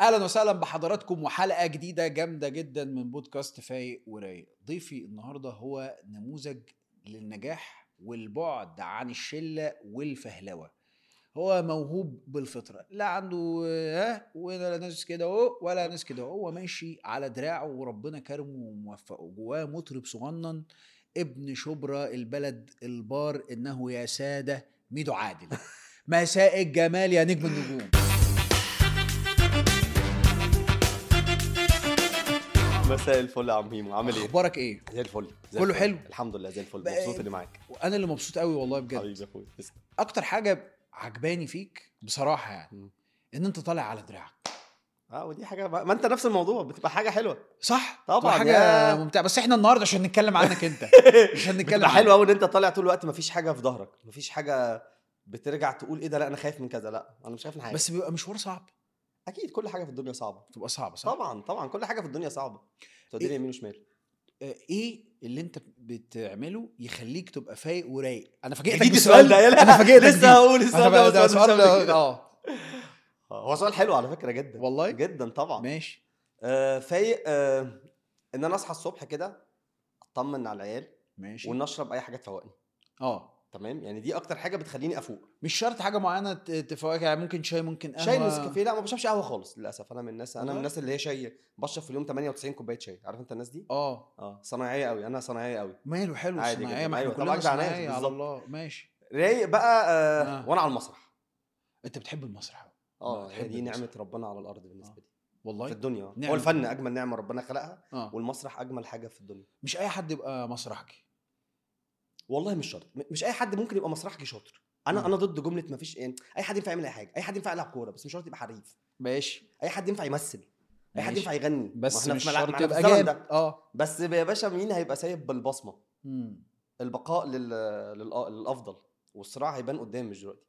اهلا وسهلا بحضراتكم وحلقه جديده جامده جدا من بودكاست فايق ورايق ضيفي النهارده هو نموذج للنجاح والبعد عن الشله والفهلوه هو موهوب بالفطره لا عنده ها ولا ناس كده اهو ولا ناس كده أهو. هو ماشي على دراعه وربنا كرمه وموفقه جواه مطرب صغنن ابن شبرا البلد البار انه يا ساده ميدو عادل مساء الجمال يا نجم النجوم مساء الفل يا عم هيمو عامل ايه؟ اخبارك ايه زي الفل زي كله الفل. حلو؟ الحمد لله زي الفل بقى- مبسوط اني معاك وانا اللي مبسوط قوي والله بجد حبيبي يا اخويا تسلم. اكتر حاجه عجباني فيك بصراحه يعني مم. ان انت طالع على دراعك اه ودي حاجه ما ما انت نفس الموضوع بتبقى حاجه حلوه صح طبعاً، بتبقى حاجه يا- ممتعه بس احنا النهارده عشان نتكلم عنك انت مش هنتكلم بتبقى عنك. حلوه قوي ان انت طالع طول الوقت مفيش حاجه في ظهرك مفيش حاجه بترجع تقول ايه ده لا انا خايف من كذا لا انا مش خايف من حاجه بس بيبقى مشوار صعب اكيد كل حاجه في الدنيا صعبه بتبقى صعبه صح طبعا طبعا كل حاجه في الدنيا صعبه توديني إيه؟ يمين وشمال آه، ايه اللي انت بتعمله يخليك تبقى فايق ورايق انا فاجئتك جديد بالسؤال السؤال ده يلا انا فاجئتك لسه بيه. هقول أنا السؤال بقى- ده ده بس ما سؤال سألتش قبل كده. اه آه، هو سؤال حلو على فكره جدا والله جدا طبعا ماشي آه فايق آه ان انا اصحى الصبح كده اطمن على العيال ماشي وان اشرب اي حاجه تفوقني اه تمام يعني دي اكتر حاجه بتخليني افوق مش شرط حاجه معينه ت- تفوقك يعني ممكن شاي ممكن قهوه شاي نسكافيه لا ما بشربش قهوه خالص للاسف انا من الناس انا والله؟ من الناس اللي هي شاي بشرب في اليوم 98 كوبايه شاي عارف انت الناس دي اه اه صناعيه قوي انا صناعيه قوي ماله حلو عادي الصناعيه جداً. ما احنا أيوة، طبعاً كلنا أجدع ناس صناعيه على بالظبط. الله ماشي رايق بقى آه آه. وانا على المسرح انت بتحب المسرح أوي. اه بتحب هي دي المسرح. نعمه ربنا على الارض بالنسبه لي والله في الدنيا آه. نعمة. هو الفن اجمل نعمه ربنا خلقها اه والمسرح اجمل حاجه في الدنيا مش اي حد يبقى مسرحجي والله مش شرط م- مش اي حد ممكن يبقى مسرحجي شاطر انا مم. انا ضد جمله ما فيش ايه اي حد ينفع يعمل اي حاجه اي حد ينفع يلعب كوره بس مش شرط يبقى حريف ماشي اي حد ينفع يمثل اي حد ماشي. ينفع يغني ما بس إحنا مش في ملع- شرط ما إحنا في يبقى الزمن جامد ده اه بس يا باشا مين هيبقى سايب بالبصمه مم. البقاء لل... لل... للافضل والصراع هيبان قدام مش دلوقتي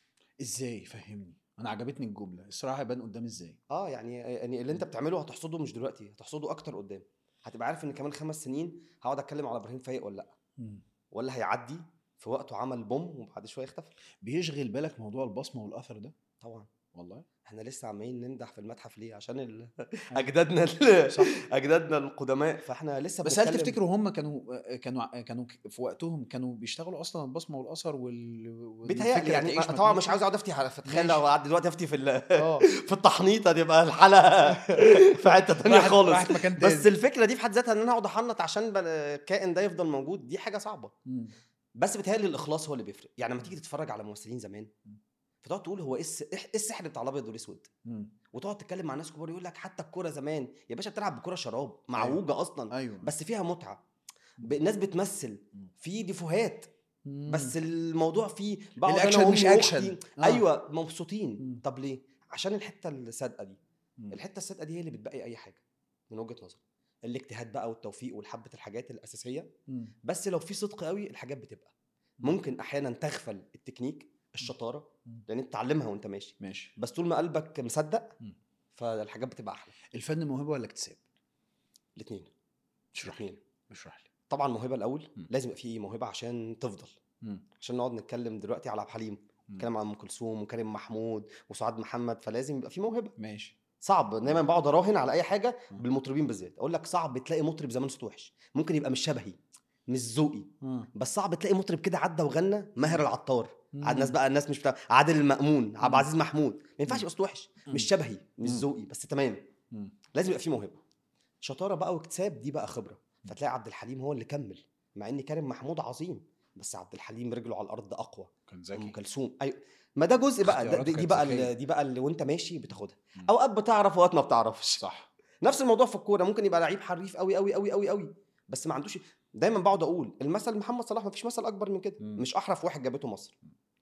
ازاي فهمني انا عجبتني الجمله الصراحه هيبان قدام ازاي اه يعني يعني اللي انت بتعمله هتحصده مش دلوقتي هتحصده اكتر قدام هتبقى عارف ان كمان خمس سنين هقعد اتكلم على ابراهيم فايق ولا لا مم. ولا هيعدي في وقته عمل بوم وبعد شويه اختفى بيشغل بالك موضوع البصمه والاثر ده طبعا والله احنا لسه عمالين نمدح في المتحف ليه عشان ال... اجدادنا ال... صح اجدادنا القدماء فاحنا لسه بس هل بنتكلم- تفتكروا هم كانوا كانوا كانوا في وقتهم كانوا بيشتغلوا اصلا البصمه والاثر وال وال- بيتهيألي والفكرة يعني تعيش ما- ما طبعا تموتش؟ مش عاوز اقعد افتي على فتخيل ماشي. لو قعدت دلوقتي افتي في ال... اه في التحنيطه تبقى الحلقه في حته تانية راحت- خالص راحت مكان تاني بس الفكره دي في حد ذاتها ان انا اقعد احنط عشان بل- الكائن ده يفضل موجود دي حاجه صعبه مم. بس بيتهيألي الاخلاص هو اللي بيفرق يعني لما تيجي تتفرج على ممثلين زمان فتقعد تقول هو ايه الس- ايه السحر بتاع الابيض والاسود مم. وتقعد تتكلم مع ناس كبار يقول لك حتى الكوره زمان يا باشا بتلعب بكوره شراب معوجه اصلا ايوه بس فيها متعه ب- الناس بتمثل مم. في ديفوهات مم. بس الموضوع فيه بقعد أنا الأكشن وأمي مش وأختي، أكشن. آه. ايوه مبسوطين مم. طب ليه عشان الحته الصادقه دي مم. الحته الصادقه دي هي اللي بتبقي اي حاجه من وجهه نظري الاجتهاد بقى والتوفيق والحبه الحاجات الاساسيه مم. بس لو في صدق قوي الحاجات بتبقى ممكن احيانا تغفل التكنيك الشطاره مم. لان انت تتعلمها وانت ماشي ماشي بس طول ما قلبك مصدق مم. فالحاجات بتبقى احلى الفن موهبه ولا اكتساب؟ الاثنين اشرح لي الاثنين اشرح لي طبعا موهبه الاول مم. لازم يبقى في موهبه عشان تفضل مم. عشان نقعد نتكلم دلوقتي على عبد الحليم مم. نتكلم عن ام كلثوم وكريم محمود وسعاد محمد فلازم يبقى في موهبه ماشي صعب دايما بقعد اراهن على اي حاجه مم. بالمطربين بالذات اقول لك صعب تلاقي مطرب زمان صوته وحش ممكن يبقى مش شبهي مش ذوقي مم. بس صعب تلاقي مطرب كده عدى وغنى ماهر العطار مم. على الناس بقى الناس مش بتاع عادل المأمون عبد مم. العزيز محمود ما ينفعش مم. يبقى صوته وحش مم. مش شبهي مش مم. ذوقي بس تمام مم. لازم يبقى في موهبه شطاره بقى واكتساب دي بقى خبره فتلاقي عبد الحليم هو اللي كمل مع ان كريم محمود عظيم بس عبد الحليم رجله على الارض اقوى كان ام ذكي كلثوم ايوه ما ده جزء بقى ده اختياراته دي, دي كانت بقى ذكية. اللي دي بقى اللي وانت ماشي بتاخدها مم. اوقات بتعرف واوقات ما بتعرفش صح نفس الموضوع في الكوره ممكن يبقى لعيب حريف قوي قوي قوي قوي قوي بس ما عندوش دايما بقعد اقول المثل محمد صلاح ما فيش مثل اكبر من كده مم. مش احرف واحد جابته مصر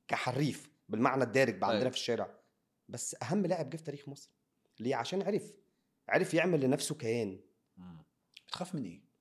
كحريف بالمعنى الدارج بقى عندنا أيوة. في الشارع بس اهم لاعب جه في تاريخ مصر ليه عشان عرف عرف يعمل لنفسه كيان مم. بتخاف من ايه؟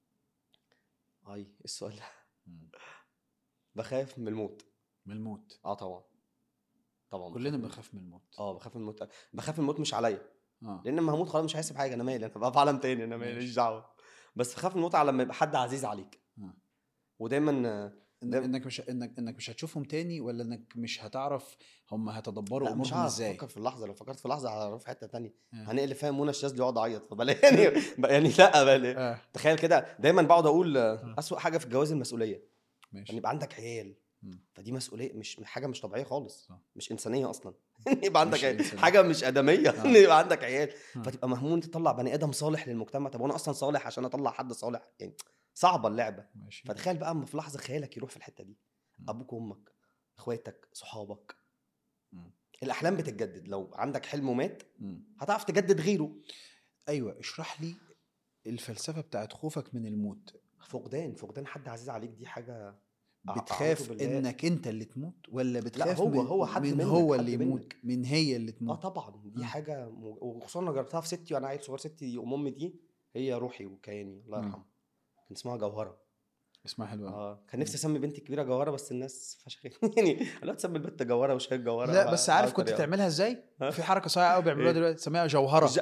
اي إيه السؤال ده مم. بخاف من الموت من الموت اه طبعا طبعا كلنا بخاف من- بنخاف من الموت اه بخاف من الموت بخاف من الموت مش عليا اه لان لما هموت خلاص مش هحس بحاجه انا مالي انا بقى في عالم تاني انا ماليش ماشي. دعوه بس بخاف من الموت على لما يبقى حد عزيز عليك آه. ودايما آه، إن ده- انك مش انك انك مش هتشوفهم تاني ولا انك مش هتعرف هم هيتدبروا لا مش امورهم هعرف ازاي افكر في اللحظه لو فكرت في اللحظه هروح في حته تانية آه. هنقلب فاهم منى الشاذلي يقعد يعيط فبلا يعني يعني لا بلا اه تخيل كده دايما بقعد اقول آه، اسوأ حاجه في الجواز المسؤوليه ان ماشي يبقى عندك عيال مم. فدي مسؤوليه مش حاجه مش طبيعيه خالص صح. مش انسانيه اصلا ان يبقى عندك مش عيال إنسانية. حاجه مش ادميه آه. ان يبقى عندك عيال آه. فتبقى مهموم تطلع بني ادم صالح للمجتمع طب وانا اصلا صالح عشان اطلع حد صالح يعني صعبه اللعبه ماشي فتخيل بقى اما في لحظه خيالك يروح في الحته دي مم. ابوك وامك اخواتك صحابك مم. الاحلام بتتجدد لو عندك حلم ومات مم. هتعرف تجدد غيره ايوه اشرح لي الفلسفه بتاعت خوفك من الموت فقدان فقدان حد عزيز عليك دي حاجه أع- بتخاف أعوذ بالله. انك انت اللي تموت ولا بتخاف هو- من هو حد من منك، هو حد اللي يموت منك. من هي اللي اه تموت طبعا دي مم. حاجه م... وخصوصا انا جربتها في ستي وانا عيل صغير ستي ام امي دي هي روحي وكياني الله مم. يرحمها كان اسمها جوهره اسمها حلوه اه كان نفسي اسمي بنتي الكبيره جوهره بس الناس فشختني يعني لا تسمي البنت جوهره وش هي جوهره لا بقى- بس عارف بقى كنت طريقة. تعملها ازاي ها؟ في حركه صايعه قوي بيعملوها إيه؟ دلوقتي تسميها جوهره ج-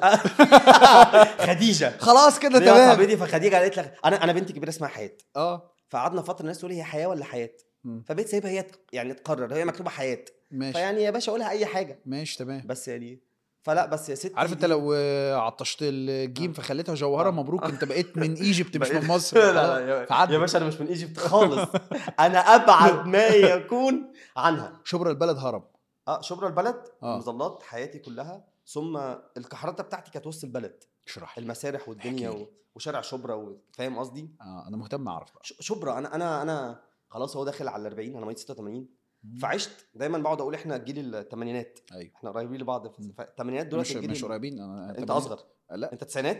خديجه خلاص كده ليها تمام صاحبتي فخديجه قالت لك انا انا بنتي كبيره اسمها حياه اه فقعدنا فتره الناس تقول هي حياه ولا حياه مم. فبقيت سايبها هي ت- يعني تقرر هي مكتوبه حياه ماشي فيعني يا باشا قولها اي حاجه ماشي تمام بس يعني فلا بس يا ستي عارف انت دي- لو آه، عطشت الجيم آه. فخليتها جوهره آه. مبروك انت بقيت من ايجيبت مش بقيت- من مصر لا لا يا, فعدي. يا باشا انا مش من ايجيبت خالص انا ابعد ما يكون عنها شبرا البلد هرم اه شبرا البلد آه. مظلات حياتي كلها ثم الكحرته بتاعتي كانت وسط البلد اشرح لي المسارح والدنيا احكي لي. و... وشارع شبرا و... فاهم قصدي اه انا مهتم اعرف بقى ش- شبرا انا انا انا خلاص هو داخل على ال 40 انا مواليد 86 مم. فعشت دايما بقعد اقول احنا جيل الثمانينات ايوه احنا قريبين لبعض في مم. الثمانينات دول مش الجيل مش ال- قريبين انا انت تمانين- اصغر لا انت تسعينات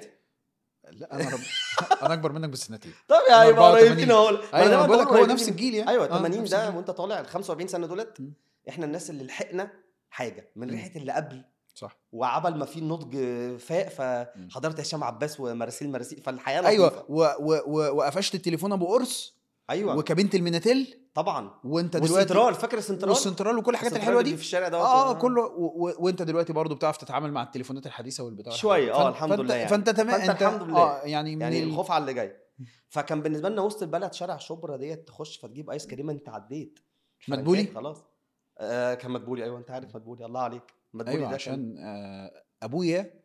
لا انا رب... انا اكبر منك بسنتين طب أنا يا يبقى 84. قريبين اهو ايوه انا بقول لك هو نفس الجيل يعني ايوه آه، 80 نفس ده الجيل. وانت طالع ال 45 سنه دولت مم. احنا الناس اللي لحقنا حاجه من مم. ريحه اللي قبل صح وعبل ما في النضج فاق فحضرت هشام عباس ومراسيل مراسيل فالحياه لطيفه ايوه و... و... و... وقفشت التليفون ابو قرص ايوه وكابينه الميناتيل طبعا وانت دلوقتي والسنترال فاكر السنترال والسنترال وكل الحاجات السنترال الحلوه اللي دي في الشارع دوت اه كله و... و... وانت دلوقتي برضو بتعرف تتعامل مع التليفونات الحديثه والبتاع شوية، اه، فانت- الحمد فانت... لله يعني. فانت تمام فانت انت الحمد لله. اه يعني من يعني ال... الخوف على اللي جاي فكان بالنسبه لنا وسط البلد شارع شبرا ديت تخش فتجيب ايس كريم انت عديت مدبولي؟ فرنكات خلاص آه كان مدبولي ايوه انت عارف مدبولي الله عليك مدبولي ايوه ده كان عشان آه ابويا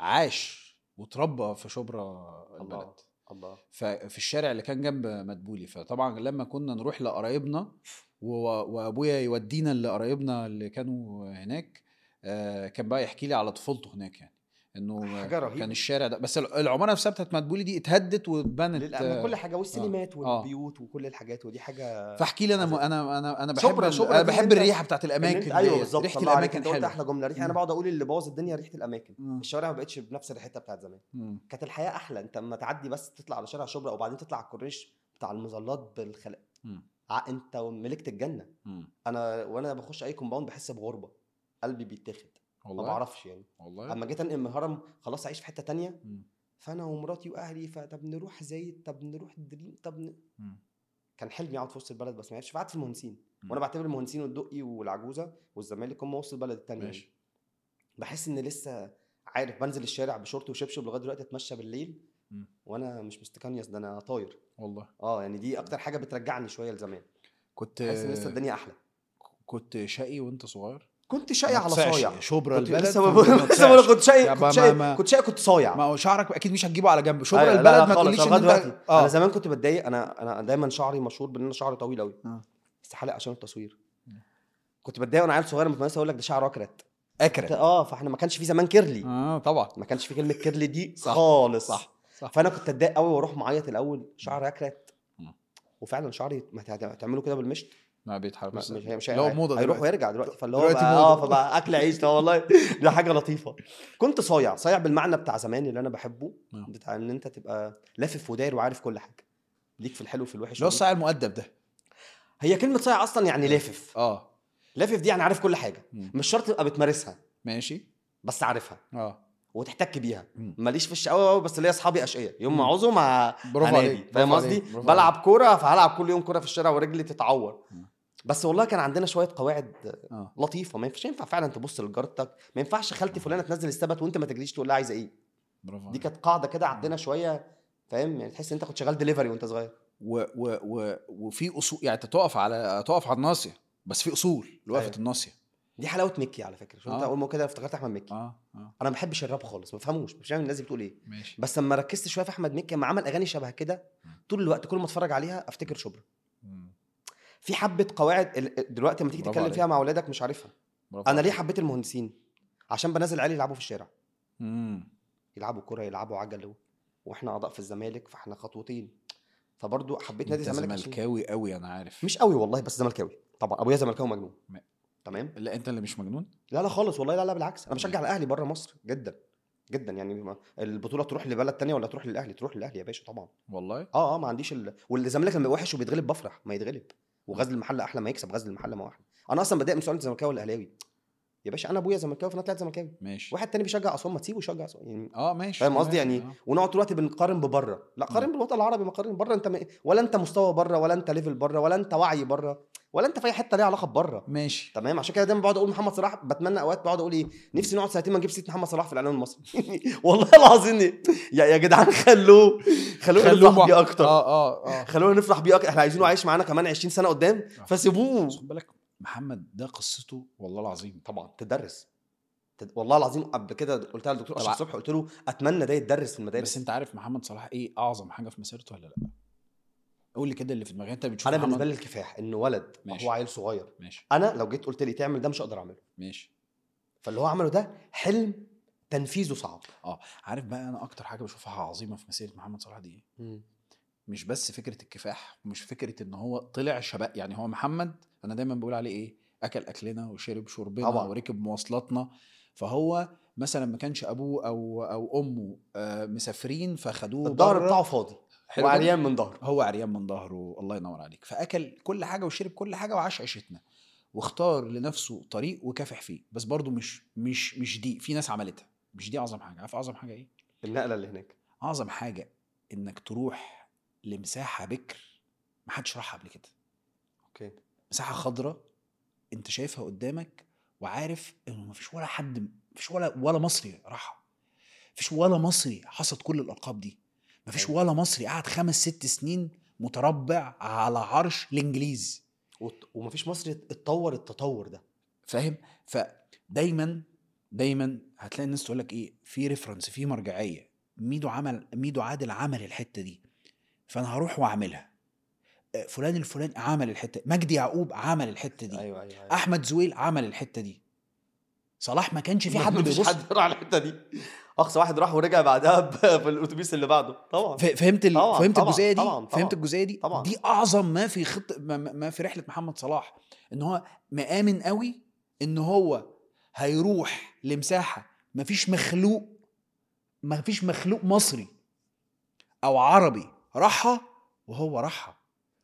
عاش وتربى في شبرا البلد الله الله ففي الشارع اللي كان جنب مدبولي فطبعا لما كنا نروح لقرايبنا و- وابويا يودينا لقرايبنا اللي كانوا هناك آه، كان بقى يحكي لي على طفولته هناك يعني انه حاجة رهيبة. كان الشارع ده بس العماره نفسها بتاعت مدبولي دي اتهدت واتبنت للأ- آه، كل حاجه والسينمات آه. والبيوت وكل الحاجات ودي حاجه فاحكي لي انا عظيم. انا انا انا بحب شبرا- ال- شبرا انا دي بحب انت- الريحه بتاعت إن الاماكن انت ايوه ديت. بالظبط ريحه الله عليك الاماكن انت قلت حلوه احلى جمله ريحه انا مم. بقعد اقول اللي بوظ الدنيا ريحه الاماكن مم. الشوارع ما بقتش بنفس ريحتها بتاعت زمان مم. كانت الحياه احلى انت اما تعدي بس تطلع على شارع شبرا وبعدين تطلع على الكورنيش بتاع المظلات بالخلق مم. ع- انت ملكت الجنه مم. انا وانا بخش اي كومباوند بحس بغربه قلبي بيتاخد ما والله بعرفش يعني والله اما جيت انقل من الهرم خلاص اعيش في حته تانية مم. فانا ومراتي واهلي فطب نروح زايد طب نروح دريم طب ن... مم. كان حلمي اقعد في وسط البلد بس ما عرفتش فقعدت في المهندسين مم. وانا بعتبر المهندسين والدقي والعجوزه والزمالك هم وسط البلد التانية ماشي يعني. بحس ان لسه عارف بنزل الشارع بشورت وشبشب لغايه دلوقتي اتمشى بالليل مم. وانا مش مستكنيس ده انا طاير والله اه يعني دي اكتر حاجه بترجعني شويه لزمان كنت بحس ان لسه الدنيا احلى كنت شقي وانت صغير كنت شقي ما على تصعش. صايع شبرا كنت البلد لسه فما بقول لسه تصعش. بقول لك كنت شقي يعني كنت ما- شقي ما- كنت شقي كنت صايع ما هو شعرك اكيد مش هتجيبه على جنب شبرا أيوة، لا، البلد لا ما خالص، تقوليش ان لغاية انت دلوقتي. اه انا زمان كنت بتضايق انا انا دايما شعري مشهور بان انا شعري طويل قوي آه. بس حلق عشان التصوير مم. كنت بتضايق وانا عيل صغير لما اقول لك ده شعره اكرت اكرت اه فاحنا ما كانش في زمان كيرلي اه طبعا ما كانش في كلمه كيرلي دي صح، خالص صح صح فانا كنت اتضايق قوي واروح معيط الاول شعري اكرت مم. وفعلا شعري ما هت- هتعملوا كده بالمشط ما بيتحرك ما- بس مش هي مش اللي هو هي- موضه هيروح دلوقتي. ويرجع دلوقتي فاللي هو دلوقتي بقى موضة. اه فبقى اكل عيش ده والله دي حاجه لطيفه كنت صايع صايع بالمعنى بتاع زمان اللي انا بحبه آه. بتاع ان انت تبقى لافف وداير وعارف كل حاجه ليك في الحلو وفي الوحش اللي هو وليك- الصاع المؤدب ده هي كلمه صايع اصلا يعني لافف اه لافف دي يعني عارف كل حاجه مم. مش شرط تبقى بتمارسها ماشي بس عارفها اه وتحتك بيها مم. ماليش في الشقاوه قوي بس ليا اصحابي اشقياء يوم ما مم. عاوزهم ه- برافو هنادي عليك فاهم برافو قصدي عليك، برافو بلعب كوره فهلعب كل يوم كوره في الشارع ورجلي تتعور مم. بس والله كان عندنا شويه قواعد اه لطيفه ما ينفعش ينفع فعلا تبص لجارتك ما ينفعش خالتي فلانه تنزل السبت وانت ما تجريش تقول لها عايزه ايه برافو دي عليك. كانت قاعده كده عندنا شويه فاهم يعني تحس ان انت كنت شغال دليفري وانت صغير و و و وفي اصول يعني انت تقف على تقف على الناصيه بس في اصول لوقفه أيوة. الناصيه دي حلاوه مكي على فكره شو انت آه. اول ما كده افتكرت احمد مكي اه اه انا ما بحبش الراب خالص ما بفهموش مش فاهم الناس دي بتقول ايه ماشي بس لما ركزت شويه في احمد مكي لما عمل اغاني شبه كده طول الوقت كل ما اتفرج عليها افتكر شبرا مم. في حبه قواعد ال- دلوقتي لما تيجي برافو تتكلم عليك. فيها مع اولادك مش عارفها برافو انا ليه عليك. حبيت المهندسين عشان بنزل عيالي يلعبوا في الشارع مم. يلعبوا كرة يلعبوا عجل واحنا اعضاء في الزمالك فاحنا خطوتين فبرضو حبيت نادي انت الزمالك عشان- زملكاوي قوي انا عارف مش قوي والله بس زملكاوي طبعا ابويا زملكاوي مجنون ما- تمام لا انت اللي مش مجنون لا لا خالص والله لا لا بالعكس انا بشجع الاهلي بره مصر جدا جدا يعني ما- البطوله تروح لبلد تانية ولا تروح للاهلي تروح للاهلي يا باشا طبعا والله اه اه ما عنديش ال... والزمالك لما يبقى وحش وبيتغلب بفرح ما يتغلب وغزل المحله احلى ما يكسب غزل المحله ما هو احلى انا اصلا بتضايق من سؤال انت زملكاوي ولا اهلاوي يا باشا انا ابويا زملكاوي فانا طلعت زملكاوي ماشي واحد تاني بيشجع اسوان ما تسيبه يشجع اسوان يعني اه ماشي فاهم قصدي تمام، يعني آه. ونقعد دلوقتي بنقارن ببره لا قارن مم. بالوطن العربي ما قارن بره انت م... ولا انت مستوى بره ولا انت ليفل بره ولا انت وعي بره ولا انت في اي حته ليها علاقه ببره ماشي تمام عشان كده دايما بقعد اقول محمد صلاح بتمنى اوقات بقعد اقول ايه نفسي نقعد سنتين ما نجيب سيره محمد صلاح في الاعلام المصري والله العظيم يا يا جدعان خلوه خلوه نفرح بيه اكتر اه اه اه خلونا نفرح بيه اكتر احنا عايزينه عايش معانا كمان 20 سنه قدام آه. فسيبوه بس خد بالك محمد ده قصته والله العظيم طبعا تدرس تد... والله العظيم قبل كده قلتها للدكتور اشرف طبعا. صبحي قلت له اتمنى ده يتدرس في المدارس بس انت عارف محمد صلاح ايه اعظم حاجه في مسيرته ولا لا قول لي كده اللي في دماغك انت بتشوف انا محمد بالنسبه لي الكفاح انه ولد ماشي. هو عيل صغير ماشي انا لو جيت قلت لي تعمل ده مش هقدر اعمله ماشي فاللي هو عمله ده حلم تنفيذه صعب اه عارف بقى انا اكتر حاجه بشوفها عظيمه في مسيره محمد صلاح دي ايه مش بس فكره الكفاح ومش فكره ان هو طلع شباب يعني هو محمد انا دايما بقول عليه ايه اكل اكلنا وشرب شربنا طبعا. وركب مواصلاتنا فهو مثلا ما كانش ابوه او او امه آه، مسافرين فخدوه الظهر بره. بتاعه فاضي حلو وعريان من ظهره هو عريان من ظهره الله ينور عليك فاكل كل حاجه وشرب كل حاجه وعاش عيشتنا واختار لنفسه طريق وكافح فيه بس برضه مش مش مش دي في ناس عملتها مش دي اعظم حاجه عارف اعظم حاجه ايه النقله اللي هناك اعظم حاجه انك تروح لمساحه بكر ما حدش راحها قبل كده اوكي مساحه خضراء انت شايفها قدامك وعارف انه مفيش ولا حد مفيش ولا ولا مصري راحها مفيش ولا مصري حصد كل الالقاب دي مفيش أيوة. ولا مصري قعد خمس ست سنين متربع على عرش الانجليز وت- ومفيش مصري اتطور التطور ده فاهم فدايما دايما هتلاقي الناس تقول لك ايه في ريفرنس في مرجعيه ميدو عمل ميدو عادل عمل الحته دي فانا هروح واعملها آه، فلان الفلاني عمل الحته مجدي يعقوب عمل الحته دي ايوه ايوه, أيوة. احمد زويل عمل الحته دي صلاح ما كانش في حد مفيش بيبص حد راح على الحته دي اقصى واحد راح ورجع بعدها ب- في الاتوبيس اللي بعده طبعا ف- فهمت ال... طبعاً، فهمت طبعاً، الجزئيه دي طبعاً، طبعاً، فهمت الجزئيه دي طبعاً. دي اعظم ما في خط ما, ما ما في رحله محمد صلاح ان هو مآمن قوي ان هو هيروح لمساحه ما فيش مخلوق ما فيش مخلوق مصري او عربي راحها وهو راحها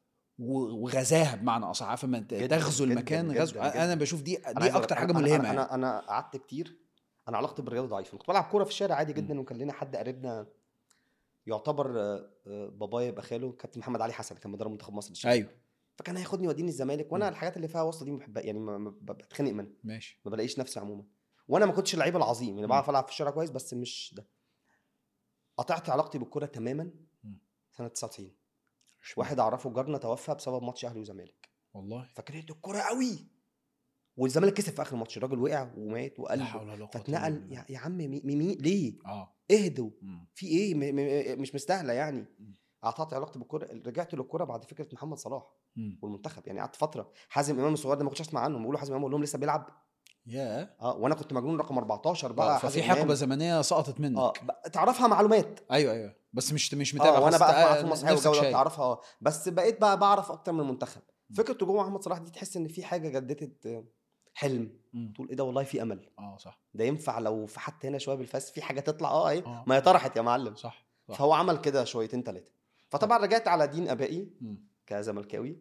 و- وغزاها بمعنى اصح عارف لما انت جداً، تغزو جداً، المكان جداً، غزو جداً. انا بشوف دي أنا عايز دي أقول اكتر لك، حاجه أنا- ملهمه انا يعني. انا, أنا قعدت كتير انا علاقتي بالرياضه ضعيفه كنت بلعب كوره في الشارع عادي جدا وكان لنا حد قريبنا يعتبر آه، آه، بابايا يبقى خاله كابتن محمد علي حسن كان مدرب منتخب مصر للشباب. ايوه فكان هياخدني يوديني الزمالك وانا مم. الحاجات اللي فيها واسطه دي ما بحبها يعني ما- ما- ب- بتخنق منها ماشي ما بلاقيش نفسي عموما وانا ما كنتش اللعيب العظيم يعني مم. بعرف العب في الشارع كويس بس مش ده قطعت علاقتي بالكوره تماما مم. سنه 99 واحد اعرفه جارنا توفى بسبب ماتش اهلي وزمالك والله فكرهت الكوره قوي والزمالك كسب في اخر الماتش الراجل وقع ومات لا وقلب حول ولا قوه إلا فاتنقل بالله. يا, يا عم مي مي مي ليه اه اهدوا مم. في ايه م م مش مستاهله يعني مم. قطعت علاقتي بالكوره رجعت للكوره بعد فكره محمد صلاح مم. والمنتخب يعني قعدت فتره حازم امام الصغير ده ما كنتش اسمع عنه بيقولوا حازم امام اقول لهم لسه بيلعب يا اه وانا كنت مجنون رقم 14 آه، بقى ففي حازم حقبه إمام. زمنيه سقطت منك اه بقى تعرفها معلومات ايوه ايوه بس مش مش متابع اه وانا خلاص، بقى آه، في المصريه نفسك والجوله شايف. تعرفها اه بس بقيت بقى بعرف اكتر من المنتخب فكره رجوع محمد صلاح دي تحس ان في حاجه جددت آه، حلم مم. تقول ايه ده والله في امل اه صح ده ينفع لو في حد هنا شويه بالفاس في حاجه تطلع اه ايه آه. ما هي طرحت يا معلم صح صح فهو عمل كده شويتين ثلاثه فطبعا رجعت على دين ابائي مم. كزملكاوي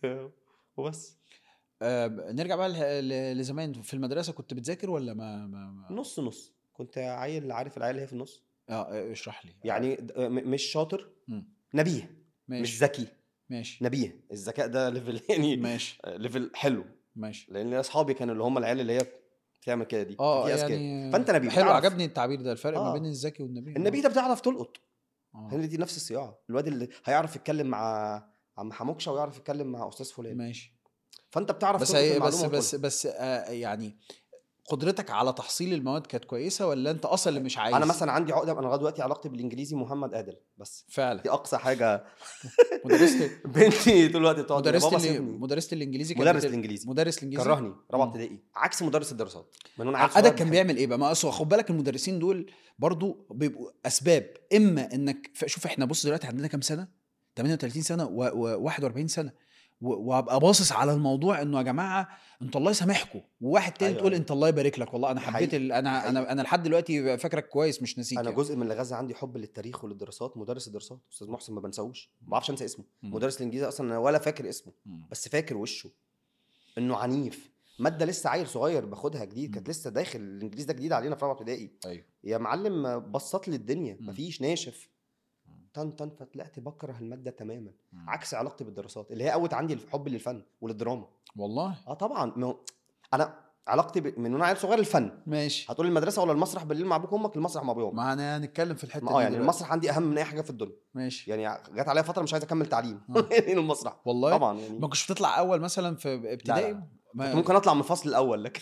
وبس آه نرجع بقى ل- ل- لزمان في المدرسه كنت بتذاكر ولا ما, ما, ما... نص نص كنت عيل عارف العيال اللي هي في النص اه آه، اشرح لي يعني د- م- مش شاطر مم. نبيه ماشي مش ذكي ماشي نبيه الذكاء ده ليفل يعني ماشي ليفل حلو ماشي لان اصحابي كانوا اللي هم العيال اللي هي بتعمل كده دي اه في أذكياء. يعني فانت نبي حلو بتعرف. عجبني التعبير ده الفرق ما آه. بين الذكي والنبي النبي ده بتعرف تلقط آه. هنري دي نفس الصياعه الواد اللي هيعرف يتكلم مع عم حموكشه ويعرف يتكلم مع استاذ فلان ماشي فانت بتعرف بس تربط هي المعلومة بس وتقولها. بس بس آه يعني قدرتك على تحصيل المواد كانت كويسه ولا انت اصلا اللي مش عايز انا مثلا عندي عقده انا لغايه دلوقتي علاقتي بالانجليزي محمد عادل بس فعلا دي اقصى حاجه مدرسه بنتي طول الوقت بتقعد يا مدرسه بابا اللي سيبني. مدرسه الانجليزي كانت مدرس بت- الانجليزي مدرس الانجليزي كرهني رابعه مم. ابتدائي عكس مدرس الدراسات من وانا عيل عقدك صغير كان بحب- بيعمل ايه بقى ما اصل خد بالك المدرسين دول برضو بيبقوا اسباب اما انك ف- شوف احنا بص دلوقتي عندنا كام سنه 38 سنه و41 سنه و- وابقى باصص على الموضوع انه يا جماعه انت الله يسامحكم وواحد تاني أيوة، تقول أيوة. انت الله يبارك لك والله انا دي حبيت حقيقة، ال... انا دي انا انا لحد دلوقتي فاكرك كويس مش نسيك انا يعني. جزء من اللي غزه عندي حب للتاريخ وللدراسات مدرس الدراسات استاذ محسن ما بنساهوش ما بعرفش انسى اسمه مم. مدرس الانجليزي اصلا انا ولا فاكر اسمه مم. بس فاكر وشه انه عنيف ماده لسه عيل صغير باخدها جديد مم. كانت لسه داخل الانجليزي ده جديد علينا في رابعه ابتدائي ايوه يا معلم بسط لي الدنيا مم. مفيش ناشف مم. طن طن فطلعت بكره الماده تماما مم. عكس علاقتي بالدراسات اللي هي قوت عندي الحب للفن وللدراما والله اه طبعا ما هو انا علاقتي ب... من وانا عيل صغير الفن ماشي هتقول المدرسه ولا المسرح بالليل مع ابوك وامك المسرح مع ابويا وامك ما انا هنتكلم في الحته ما دي اه يعني دلوقتي. المسرح عندي اهم من اي حاجه في الدنيا ماشي يعني جت عليا فتره مش عايز اكمل تعليم آه. يعني المسرح والله طبعا يعني ما كنتش بتطلع اول مثلا في ابتدائي لا. ما- كنت ممكن اطلع من الفصل الاول لكن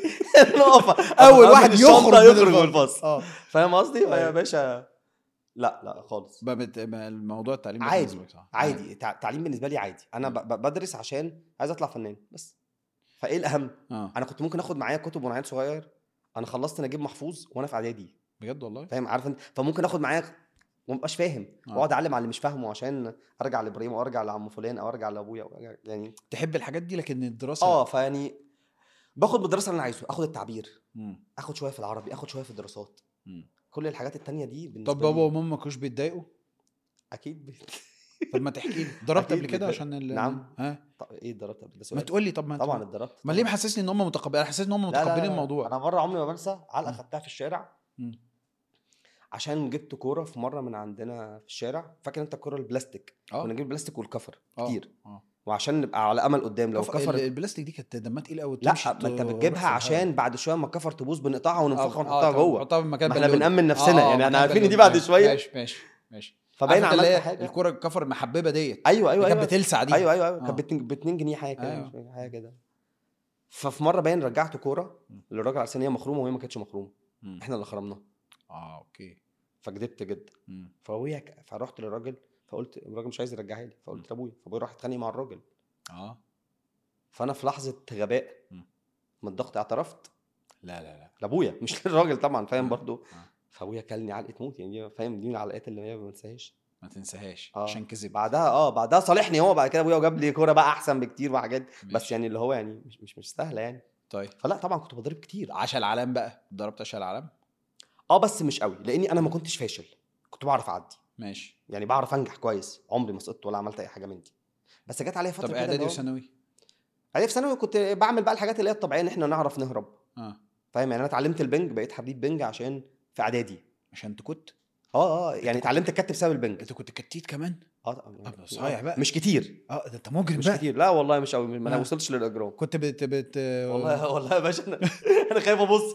نقف اول واحد الشنطة يخرج يخرج من الفصل اه فاهم قصدي يا أيوة. باشا لا لا خالص بقى بت- بقى الموضوع التعليم ده عادي بالنسبة لك صعب. عادي تع- التعليم بالنسبه لي عادي انا ب- ب- بدرس عشان عايز اطلع فنان بس فايه الاهم اه انا كنت ممكن اخد معايا كتب وانا عيل صغير انا خلصت نجيب محفوظ وانا في اعدادي بجد والله فاهم عارف انت فممكن اخد معايا ومبقاش فاهم آه. واقعد اعلم على اللي مش فاهمه عشان ارجع لابراهيم او ارجع لعم فلان او ارجع لابويا أو أرجع يعني تحب الحاجات دي لكن الدراسه اه فيعني باخد بالدراسه اللي انا عايزه اخد التعبير مم. اخد شويه في العربي اخد شويه في الدراسات مم. كل الحاجات التانية دي بالنسبه طب بابا لي وماما ما كانوش بيتضايقوا اكيد بي... طب ما تحكي لي ضربت أكيد قبل كده بيتضايق. عشان ال... نعم. ها طب ايه اتضربت قبل ده ما سؤال تقول لي طب ما طبعا تقول. اتضربت ما ليه طبعاً. محسسني ان هم متقبلين حسيت ان هم لا، لا، متقبلين لا. الموضوع انا مره عمري ما بنسى علقه مم. خدتها في الشارع مم. عشان جبت كوره في مره من عندنا في الشارع فاكر انت الكوره البلاستيك اه كنا نجيب البلاستيك والكفر آه، كتير اه وعشان نبقى على امل قدام لو كفر... كفر ال- البلاستيك دي كانت دمها تقيل قوي لا ما انت بتجيبها عشان بعد شويه اما الكفر تبوظ بنقطعها وننفخها ونحطها جوه نحطها في مكان ما احنا بالون. بنأمن نفسنا يعني احنا مكان عارفين بالون. دي بعد ماشي، شويه ماشي ماشي ماشي فباين عارف انت اللي عملت هي حاجه الكوره الكفر المحببه ديت ايوه اللي ايوه كانت ايوه بتلسع دي ايوه ايوه ايوه آه. كانت ب 2 جنيه حاجه كده أيوة. مش فاكر، حاجه كده ففي مره باين رجعت كوره مم. للراجل على أساس ان هي مخرومه وهي ما كانتش مخرومه مم. احنا اللي خرمناها اه اوكي فكدبت جدا مم. فابويا ك- فرحت للراجل فقلت الراجل مش عايز يرجعها لي فقلت لابويا فابويا راح اتخانق مع الراجل اه فانا في لحظه غباء مم. من الضغط اعترفت لا لا لا لابويا مش للراجل طبعا فاهم آه. برضو آه. فابويا كلني علقه موت يعني دي- فاهم دي من العلقات اللي هي ما بنساهاش ما تنساهاش آه. عشان كذب بعدها اه بعدها صالحني هو بعد كده ابويا وجاب لي كوره بقى احسن بكتير وحاجات بس ماشي. يعني اللي هو يعني مش مش مش سهله يعني طيب فلا طبعا كنت بضرب كتير عشا العلام بقى ضربت عشا العلام اه بس مش قوي لاني انا ما كنتش فاشل كنت بعرف اعدي ماشي يعني بعرف انجح كويس عمري ما سقطت ولا عملت اي حاجه من دي بس جت عليا فتره طب كده اعدادي اللي هو- وثانوي اعدادي في ثانوي كنت بعمل بقى الحاجات اللي هي الطبيعيه ان احنا نعرف نهرب اه فاهم يعني انا اتعلمت البنج بقيت حريف بنج عشان في اعدادي عشان انت كنت اه اه يعني اتعلمت الكت بسبب البنج انت كنت كتيت كمان اه طبعاً. آه، صحيح بقى. مش كتير اه ده انت مجرم مش بقى كتير لا والله مش قوي ما انا آه. ما وصلتش للاجرام كنت بت بت والله والله يا باشا انا انا خايف ابص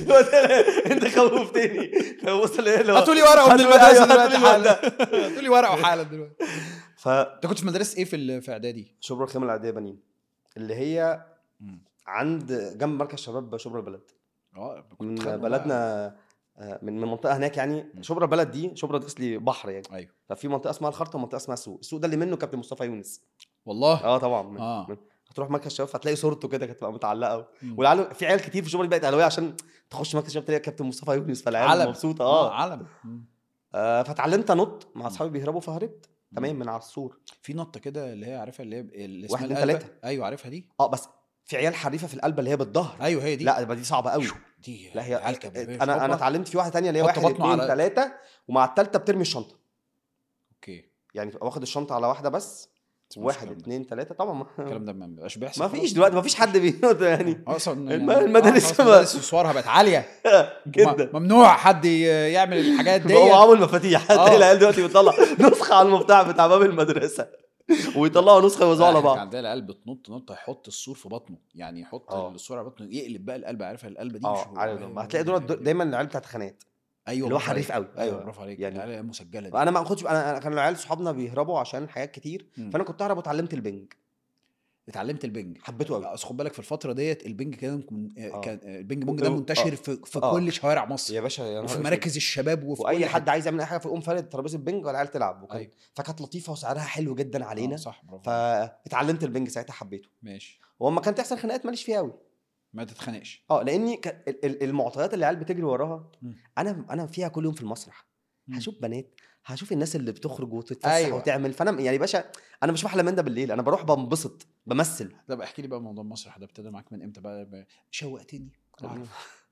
انت خوفتني بص هاتوا لي ورقه من هاتوا لي- المدرسه أيوة، هاتوا دلوقتي لي حالا ورقة. هاتوا لي ورقه وحالا دلوقتي فشبرا انت كنت في مدرسه ايه في ال- في اعدادي؟ الخيمه العاديه بنين اللي هي مم. عند جنب مركز شباب شبرا البلد اه كنت من بتخانقوا بلدنا آه، من من منطقه هناك يعني مم. شبرا البلد دي شبرا دي اصلي بحر يعني بقى. ايوه ففي منطقه اسمها الخرطه ومنطقه اسمها السوق السوق ده اللي منه كابتن مصطفى يونس والله اه طبعا من آه. من هتروح مركز شباب هتلاقي صورته كده كانت تبقى متعلقه مم. والعيال في عيال كتير في شبرا بقت اهلاويه عشان تخش مركز شباب تلاقي كابتن مصطفى يونس فالعيال علم. مبسوطه اه اه, علم مم. آه فتعلمت انط مع اصحابي بيهربوا فهربت تمام من على السور في نطه كده اللي هي عارفها اللي هي اللي اسمها واحد، اتنين، القلبة. تلاتة. ايوه عارفها دي اه بس في عيال حريفه في القلبه اللي هي بالظهر ايوه هي دي لا يبقى دي صعبه قوي دي لا هي عيال كانت بيبقى انا انا شطة. اتعلمت في واحده تانية اللي هي حط واحد بطنه اتنين على- تلاته ومع التالته بترمي الشنطه اوكي يعني تبقى واخد الشنطه على واحده بس اسمه واحد الكلام ده. اتنين تلاته طبعا ما, الكلام ده ما بيبقاش بيحصل ما خلاص. فيش دلوقتي ما فيش حد بينط يعني اصلا الم- يعني- المدارس آه، خلاص، ما- المدارس صورها بقت عاليه جدا م- ممنوع حد ي- يعمل الحاجات دي هو عامل مفاتيح آه. هتلاقي العيال دلوقتي بيطلع نسخه على المفتاح بتاع باب المدرسه ويطلعوا نسخه يوزعوا على بعض عندنا القلب تنط نط يحط السور في بطنه يعني يحط آه. السور على بطنه يقلب بقى القلب عارفها القلبه دي اه مش- عارف ده. هتلاقي دول دايما العيال بتاعت خانات ايوه اللي هو برافو حريف عليك. قوي. ايوه أيوة. برافو عليك يعني- يعني مسجله دي انا ما كنتش انا أنا كان العيال صحابنا بيهربوا عشان حاجات كتير مم. فانا كنت اهرب واتعلمت البنج اتعلمت البنج حبيته قوي اصل خد بالك في الفتره ديت البنج كان من... آه. كان البنج بونج ده آه. منتشر في, في آه. كل شوارع مصر يا باشا يا نهار وفي أسود. مراكز الشباب وفي واي كل حد عايز يعمل اي حاجه فيقوم فارد ترابيزه بنج والعيال تلعب وكان أيوة. فكانت لطيفه وسعرها حلو جدا علينا آه صح برافو عليك. فاتعلمت البنج ساعتها حبيته ماشي واما كانت تحصل خناقات ماليش فيها قوي ما تتخانقش اه لاني ك... ال- ال- المعطيات اللي العيال بتجري وراها مم. انا انا فيها كل يوم في المسرح مم. هشوف بنات هشوف الناس اللي بتخرج وتتفسح أيوة. أيوة. وتعمل فانا يعني باشا انا مش بحلم من ده بالليل انا بروح بنبسط بمثل طب احكي لي بقى موضوع المسرح ده ابتدى معاك من امتى بقى بقى- شوقتني أعرف.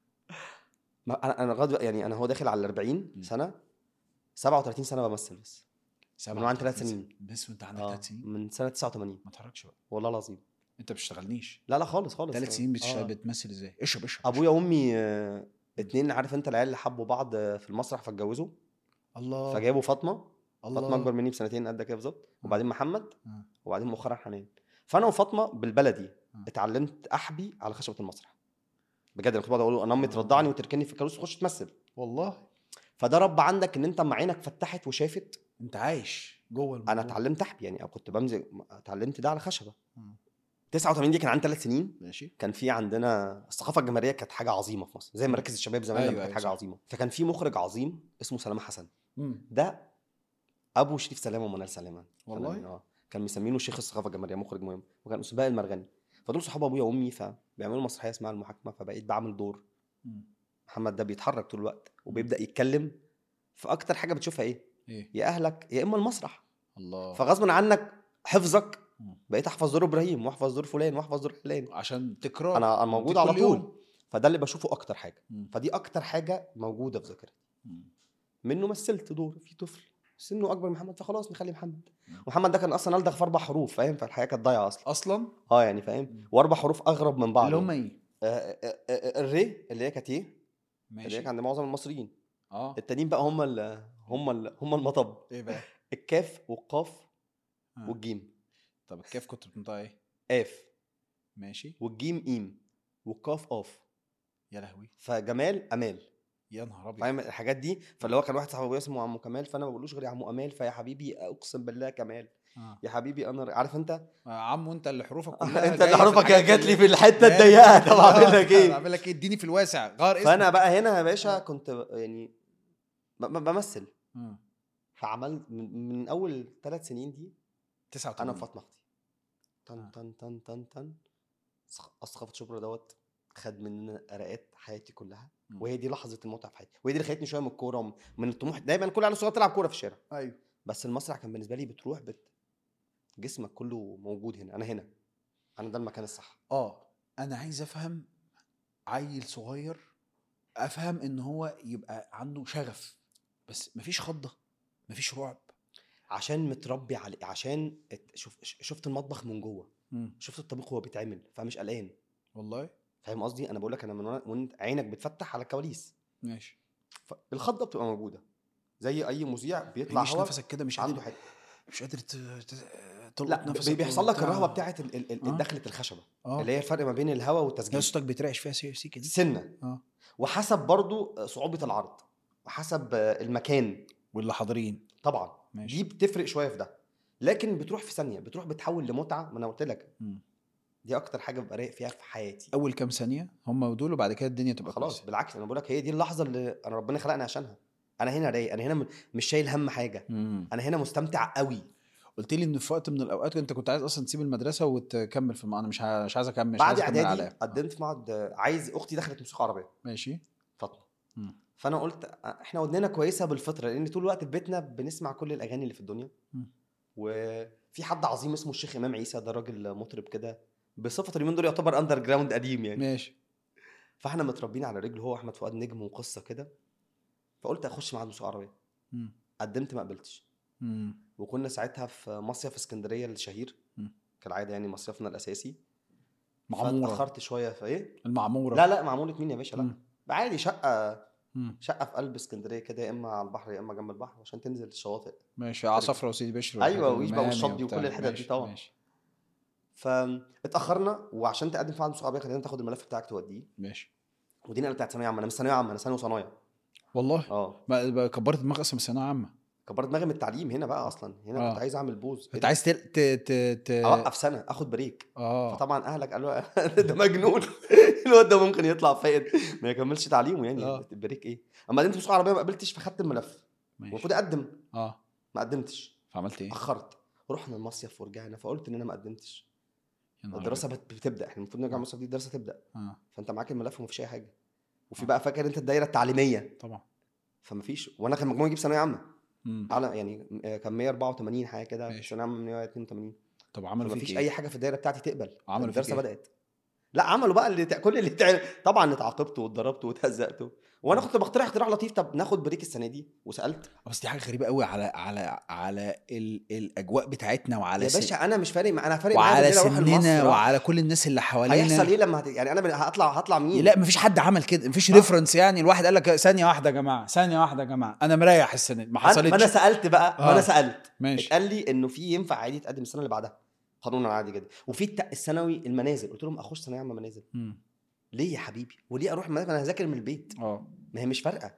ما انا انا لغايه يعني انا هو داخل على ال 40 مم. سنه 37 سنه بمثل بس سبعة من وأنا عندي وتلاتين ثلاث سنين. بس وانت عندك اه ثلاث سنين من سنه 89 ما تحركش بقى والله العظيم انت ما بتشتغلنيش لا لا خالص خالص ثلاث سنين بتشتغل آه. بتمثل ازاي اشرب اشرب ابويا وامي آه، اتنين عارف انت العيال اللي حبوا بعض آه، في المسرح فاتجوزوا الله فجابوا فاطمه الله فاطمه اكبر مني بسنتين قد كده بالظبط وبعدين محمد آه. وبعدين مؤخرا حنان فانا وفاطمه بالبلدي آه. اتعلمت احبي على خشبه المسرح بجد انا كنت بقعد اقول له انا امي آه. ترضعني وتركني في الكراسي تخش تمثل والله فده رب عندك ان انت اما عينك فتحت وشافت انت عايش جوه الموضوع انا اتعلمت احبي يعني او كنت بمزج اتعلمت ده على خشبه مم. 89 دي كان عندي ثلاث سنين ماشي كان في عندنا الثقافه الجماهيريه كانت حاجه عظيمه في مصر زي مراكز الشباب زمان أيوة، لما كانت أيوة، حاجه صح. عظيمه فكان في مخرج عظيم اسمه سلامه حسن مم. ده ابو شريف سلامه ومنال سلامه والله؟ كان- اه كان مسمينه شيخ الثقافه الجماهيريه مخرج مهم وكان اسمه بقى المرغني فدول صحاب ابويا وامي فبيعملوا مسرحيه اسمها المحاكمه فبقيت بعمل دور مم. محمد ده بيتحرك طول الوقت وبيبدا يتكلم فاكتر حاجه بتشوفها ايه ايه يا اهلك يا اما المسرح الله فغصبا عنك حفظك مم. بقيت احفظ دور ابراهيم واحفظ دور فلان واحفظ دور فلان عشان تكرار انا انا موجود كل على طول يوم. فده اللي بشوفه اكتر حاجه مم. فدي اكتر حاجه موجوده في ذاكرتي مم. منه مثلت دور في طفل سنه اكبر من محمد فخلاص نخلي محمد مم. محمد ده كان اصلا الدغ في اربع حروف فاهم فالحياه كانت ضايعه اصلا اصلا اه يعني فاهم واربع حروف اغرب من بعض اللي هم ايه آه، آه، آه، الري اللي هي كانت ايه اللي هي ماشي كانت عند معظم المصريين اه التانيين بقى هم ال هم ال هم المطب ايه بقى الكاف والقاف آه. والجيم طب الكيف كنت بتنطق ايه قاف ماشي والجيم ايم والقاف قاف يا لهوي فجمال امال يا نهار ابيض فاهم الحاجات دي فاللي هو كان واحد صاحبي اسمه عمو كمال فانا ما بقولوش غير يا عمو امال فيا حبيبي اقسم بالله كمال آه. يا حبيبي انا عارف انت آه، عمو انت اللي حروفك كلها انت جاية اللي في حروفك الحاجات جات لي اللي- في الحته جاية في الضيقه الحتة- طب اعمل لك ايه اعمل لك ايه اديني في الواسع غير اسمك فانا بقى هنا يا باشا كنت ب- يعني ب- ب- بمثل آه. فعملت من, من اول ثلاث سنين دي 89 انا وفاطمه اختي آه. تن تن تن تن تن اسقفت شبرا دوت خد مننا قراءات حياتي كلها مم. وهي دي لحظه المتعه في حياتي وهي دي اللي خلتني شويه من الكوره ومن- من الطموح دايما كل عيال صغيره تلعب كوره في الشارع ايوه بس المسرح كان بالنسبه لي بتروح بت جسمك كله موجود هنا انا هنا انا ده المكان الصح اه انا عايز افهم عيل صغير افهم ان هو يبقى عنده شغف بس مفيش خضه مفيش رعب عشان متربي على عشان ات- شوف شفت المطبخ من جوه مم. شفت الطبيخ وهو بيتعمل فمش قلقان والله فاهم قصدي انا بقول لك انا من وأنا- وانت عينك بتفتح على الكواليس ماشي الخضه بتبقى موجوده زي اي مذيع بيطلع بيعيش هوا نفسك كده مش عنده قادر حته مش قادر ت- ت- تلقط لا نفسك بي- بيحصل لك وبتاع. الرهبه بتاعت ال- ال- ال- آه. دخله الخشبه اه اللي هي الفرق ما بين الهواء لا والتسجيل صوتك بيترعش فيها سي سي كده سنه اه وحسب برضو صعوبه العرض وحسب المكان واللي حاضرين طبعا ماشي. دي بتفرق شويه في ده لكن بتروح في ثانيه بتروح بتحول لمتعه ما انا قلت لك مم. دي اكتر حاجه ببقى رايق فيها في حياتي اول كام ثانيه هم دول وبعد كده الدنيا تبقى خلاص كويسة. بالعكس انا بقول لك هي دي اللحظه اللي انا ربنا خلقني عشانها انا هنا رايق انا هنا م- مش شايل هم حاجه مم. انا هنا مستمتع قوي قلت لي ان في وقت من الاوقات انت كنت عايز اصلا تسيب المدرسه وتكمل في الم... انا مش ع- مش عايز اكمل مش بعد عايز أكمل اعدادي علام. قدمت في معهد عايز اختي دخلت موسيقى عربيه ماشي فاطمه مم. فانا قلت احنا ودننا كويسه بالفطره لان طول الوقت في بيتنا بنسمع كل الاغاني اللي في الدنيا مم. وفي حد عظيم اسمه الشيخ امام عيسى ده راجل مطرب كده بصفه اليومين دول يعتبر اندر جراوند قديم يعني ماشي فاحنا متربيين على رجله هو احمد فؤاد نجم وقصه كده فقلت اخش معهد موسيقى عربيه مم. قدمت ما قبلتش مم. وكنا ساعتها في مصيف اسكندريه الشهير مم. كالعاده يعني مصيفنا الاساسي معموره فاتاخرت شويه في ايه المعموره لا لا معموله مين يا باشا لا مم. عادي شقه مم. شقه في قلب اسكندريه كده يا اما على البحر يا اما جنب البحر عشان تنزل الشواطئ ماشي عصفرة وسيدي بشر أيوة، والحتت ويشبع المهامي والشطبي وبتاع. وكل الحتت دي ماشي، طبعا. ماشي فاتاخرنا وعشان تقدم في معهد موسيقى عربيه خلينا تاخد الملف بتاعك توديه ماشي ودي نقله بتاعت ثانويه عامه انا مش ثانويه عامه انا ثانوي وصنايع والله اه ما ما كبرت دماغك اصلا من ثانويه عامه كبرت دماغي من التعليم هنا بقى اصلا هنا آه. كنت عايز اعمل بوز إيه انت ده؟ عايز تل... ت... ت... ت... اوقف سنه اخد بريك اه فطبعا اهلك قالوا ده مجنون الواد ده ممكن يطلع فايد ما يكملش تعليمه يعني آه. بريك ايه اما قدمت مسابقه عربيه ما قبلتش فخدت الملف ماشي المفروض اقدم اه ما قدمتش فعملت ايه؟ اخرت رحنا المصيف ورجعنا فقلت ان انا ما قدمتش يا نهار الدراسه بت- بتبدا احنا المفروض نرجع المصيف دي الدراسه تبدا أبيض. اه فانت معاك الملف ومفيش اي حاجه وفي آه. بقى فاكر انت الدايره التعليميه طبعا فمفيش وانا كان مجموعي يجيب ثانويه عامه مم. على يعني آه، كان 184 حاجه كده ماشي. ثانويه عامه 182 طب عملوا فيك مفيش ايه؟ اي حاجه في الدايره بتاعتي تقبل عملوا فيك الدراسه إيه؟ بدات لا عملوا بقى اللي تع- كل اللي تعمل طبعا اتعاقبت واتضربت واتهزقت وانا كنت بقترح اقتراح لطيف طب ناخد بريك السنه دي وسالت بس دي حاجه غريبه قوي على على على ال... الاجواء بتاعتنا وعلى يا سن- باشا انا مش فارق مع- انا فارق معايا وعلى بالليل أروح سننا المسرح. وعلى كل الناس اللي حوالينا هيحصل ايه لما هت... يعني انا بن- هطلع هطلع مين لا مفيش حد عمل كده مفيش آه. ريفرنس يعني الواحد قال لك ثانيه واحده يا جماعه ثانيه واحده يا جماعه انا مريح السنه دي ما أنا- ما انا حصلتش سالت بقى ما آه. انا سالت ماشي اتقال لي انه في ينفع عادي تقدم السنه اللي بعدها قانونا عادي جدا وفي الت- الثانوي المنازل قلت لهم اخش ثانويه عامه منازل مم. ليه يا حبيبي وليه اروح المنازل انا هذاكر من البيت اه ما هي مش فارقه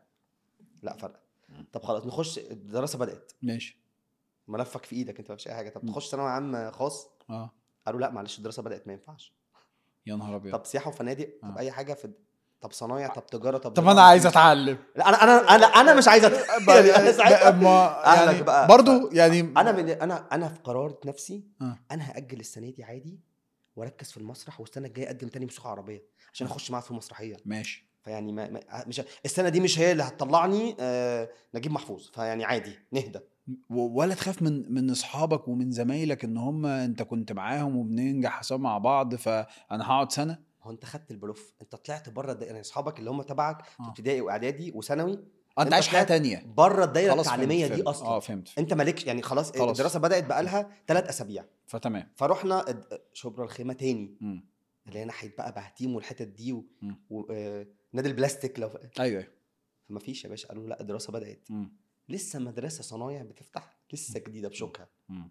لا فارقه مم. طب خلاص نخش الدراسه بدات ماشي ملفك في ايدك انت ما فيش اي حاجه طب مم. تخش ثانوي عام خاص اه قالوا لا معلش الدراسه بدات ما ينفعش يا نهار ابيض طب سياحه وفنادق طب آه. اي حاجه في طب صنايع طب تجاره طب طب زراعة، انا عايز مفيش. اتعلم لا انا انا انا انا مش عايز أت... يعني انا ساعتها ما أهلك يعني بقى. برضو يعني انا من انا انا في قرار نفسي آه. انا هاجل السنه دي عادي واركز في المسرح والسنه الجايه اقدم تاني موسيقى عربيه عشان اخش معاها في المسرحيه ماشي فيعني ما, ما مش السنه دي مش هي اللي هتطلعني آه نجيب محفوظ فيعني عادي نهدى و- ولا تخاف من من اصحابك ومن زمايلك ان هم انت كنت معاهم وبننجح سوا مع بعض فانا هقعد سنه هو انت خدت البلوف انت طلعت بره الدائره يعني اصحابك اللي هم تبعك في آه. ابتدائي واعدادي وثانوي آه، انت أنت عايش حياه طلعت تانية بره الدائره خلاص التعليميه فهمت- دي فهمت. اصلا اه فهمت انت مالكش يعني خلاص, خلاص. الدراسه بدات بقالها ثلاث اسابيع فتمام فرحنا الد- شبرا الخيمه تاني مم. اللي هي ناحيه بقى بهتيم والحتت دي و... مم. و... آه، نادي البلاستيك لو ايوه ايوه فما فيش يا باشا قالوا لا الدراسه بدات مم. لسه مدرسه صنايع بتفتح لسه جديده بشوكها مم.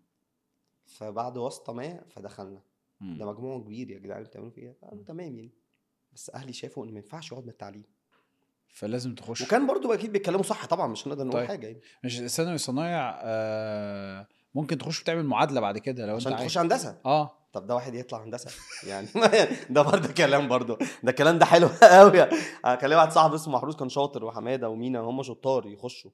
فبعد واسطه ما فدخلنا مم. ده مجموع كبير يا جدعان بتعملوا فيه ايه؟ قالوا تمام يعني بس اهلي شافوا ان ما ينفعش يقعد من التعليم فلازم تخش وكان برضو اكيد بيتكلموا صح طبعا مش هنقدر نقول طيب. حاجه يعني مش ثانوي صنايع آه ممكن تخش تعمل معادله بعد كده لو عشان انت تخش عايز هندسه اه طب ده واحد يطلع هندسه يعني ده برضه كلام برضه ده الكلام ده حلو قوي كان لي واحد صاحبي اسمه محروس كان شاطر وحماده ومينا هم شطار يخشوا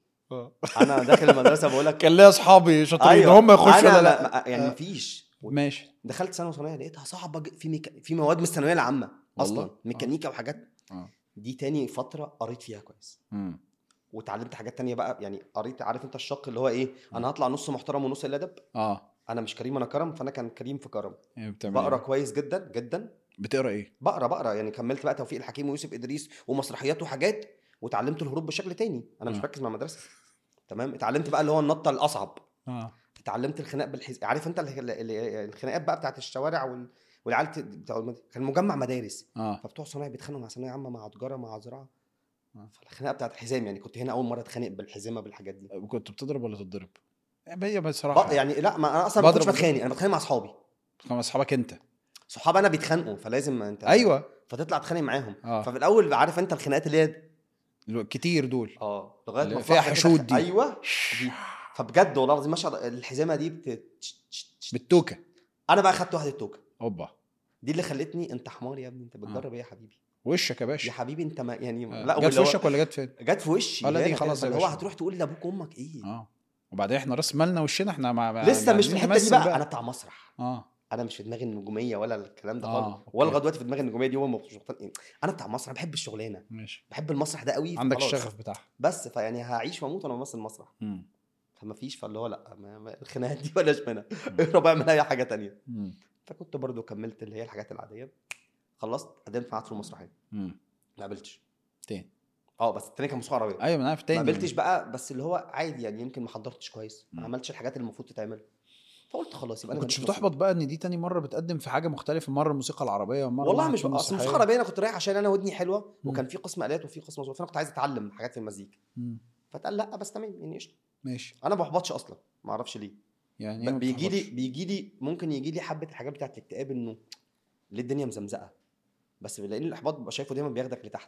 انا داخل المدرسه بقول لك كان ليا اصحابي شاطرين هم يخشوا أنا ولا لا ما- يعني آه. مفيش ماشي دخلت ثانوي صناعيه لقيتها صعبه ج- في ميكا... في مواد من الثانويه العامه والله؟ اصلا ميكانيكا وحاجات اه دي تاني فتره قريت فيها كويس مم. واتعلمت حاجات تانية بقى يعني قريت عارف انت الشق اللي هو ايه انا هطلع نص محترم ونص الادب اه انا مش كريم انا كرم فانا كان كريم في كرم يعني بتعمل بقرا إيه؟ كويس جدا جدا بتقرا ايه بقرا بقرا يعني كملت بقى توفيق الحكيم ويوسف ادريس ومسرحيات وحاجات وتعلمت الهروب بشكل تاني انا مش آه. مركز مع المدرسه تمام اتعلمت بقى اللي هو النطه الاصعب اه اتعلمت الخناق بالحز عارف انت ال- ال- ال- الخناقات بقى بتاعت الشوارع وال... والعيال ت- بتاع المد- كان مجمع مدارس اه فبتوع صناعي بيتخانقوا مع ثانويه عامه مع تجاره مع زراعه آه. فالخناقه بتاعت الحزام يعني كنت هنا اول مره اتخانق بالحزامه بالحاجات دي كنت بتضرب ولا تتضرب؟ هي بصراحه بق- يعني لا ما انا اصلا ما كنتش بضرب- بتخانق انا بتخانق مع اصحابي كان اصحابك انت صحاب انا بيتخانقوا فلازم انت ايوه فتطلع تتخانق معاهم اه ففي الاول عارف انت الخناقات اللي هي الو- كتير دول اه لغايه اللي ما فيها في واحدة حشود كده- دي. ايوه دي فبجد والله العظيم ما شاء الله الحزامه دي بت... بالتوكه انا بقى خدت واحده توكه اوبا دي اللي خلتني انت حمار يا ابني انت بتجرب ايه يا حبيبي وشك يا يا باشا حبيبي انت ما يعني آه. لا جت في واللي هو- وشك ولا جت فين؟ جت في وشي آه، لا، دي هنا كده، خلاص يا فاللي هو باشا. هتروح تقول لابوك وامك ايه اه وبعدين احنا راس مالنا وشنا احنا مع مع- لسه مش في عايزين الحته دي نمثل بقى انا بتاع مسرح اه انا مش في دماغي النجوميه ولا الكلام ده آه، خالص أوكي. ولا لغايه دلوقتي في دماغي النجوميه دي هو مش مقتنع إيه. انا بتاع مسرح بحب الشغلانه ماشي بحب المسرح ده قوي عندك فخلاص. الشغف بتاعها بس فيعني هعيش واموت وانا بمثل مسرح مم. فما فيش فاللي هو لا ما ما الخناقات دي بلاش منها اهرب اعمل اي حاجه تانية مم. فكنت برضو كملت اللي هي الحاجات العاديه خلصت قدمت معاد في المسرحيه مم. ما قابلتش تاني اه بس التاني كان موسيقى عربيه ايوه ما انا عارف تاني ما قابلتش بقى بس اللي هو عادي يعني يمكن ما حضرتش كويس ما مم. عملتش الحاجات اللي المفروض تتعمل فقلت خلاص يبقى ما انا كنتش ماليش نصيب. بتحبط بقى ان دي تاني مره بتقدم في حاجه مختلفه مره الموسيقى العربيه ومره والله واحد مش في بقى اصل المسرحية. الموسيقى العربيه انا كنت رايح عشان انا ودني حلوه مم. وكان في قسم الات وفي قسم صوت فانا كنت عايز اتعلم حاجات في المزيكا مم. فتقال لا بس تمام يعني قشطه ماشي انا ما بحبطش اصلا ما اعرفش ليه يعني إيه ما بيجي لي بتحبطش؟ بيجي لي ممكن يجي لي حبه الحاجات بتاعت الاكتئاب انه ليه الدنيا مزمزقه بس لان الاحباط ببقى شايفه دايما بياخدك لتحت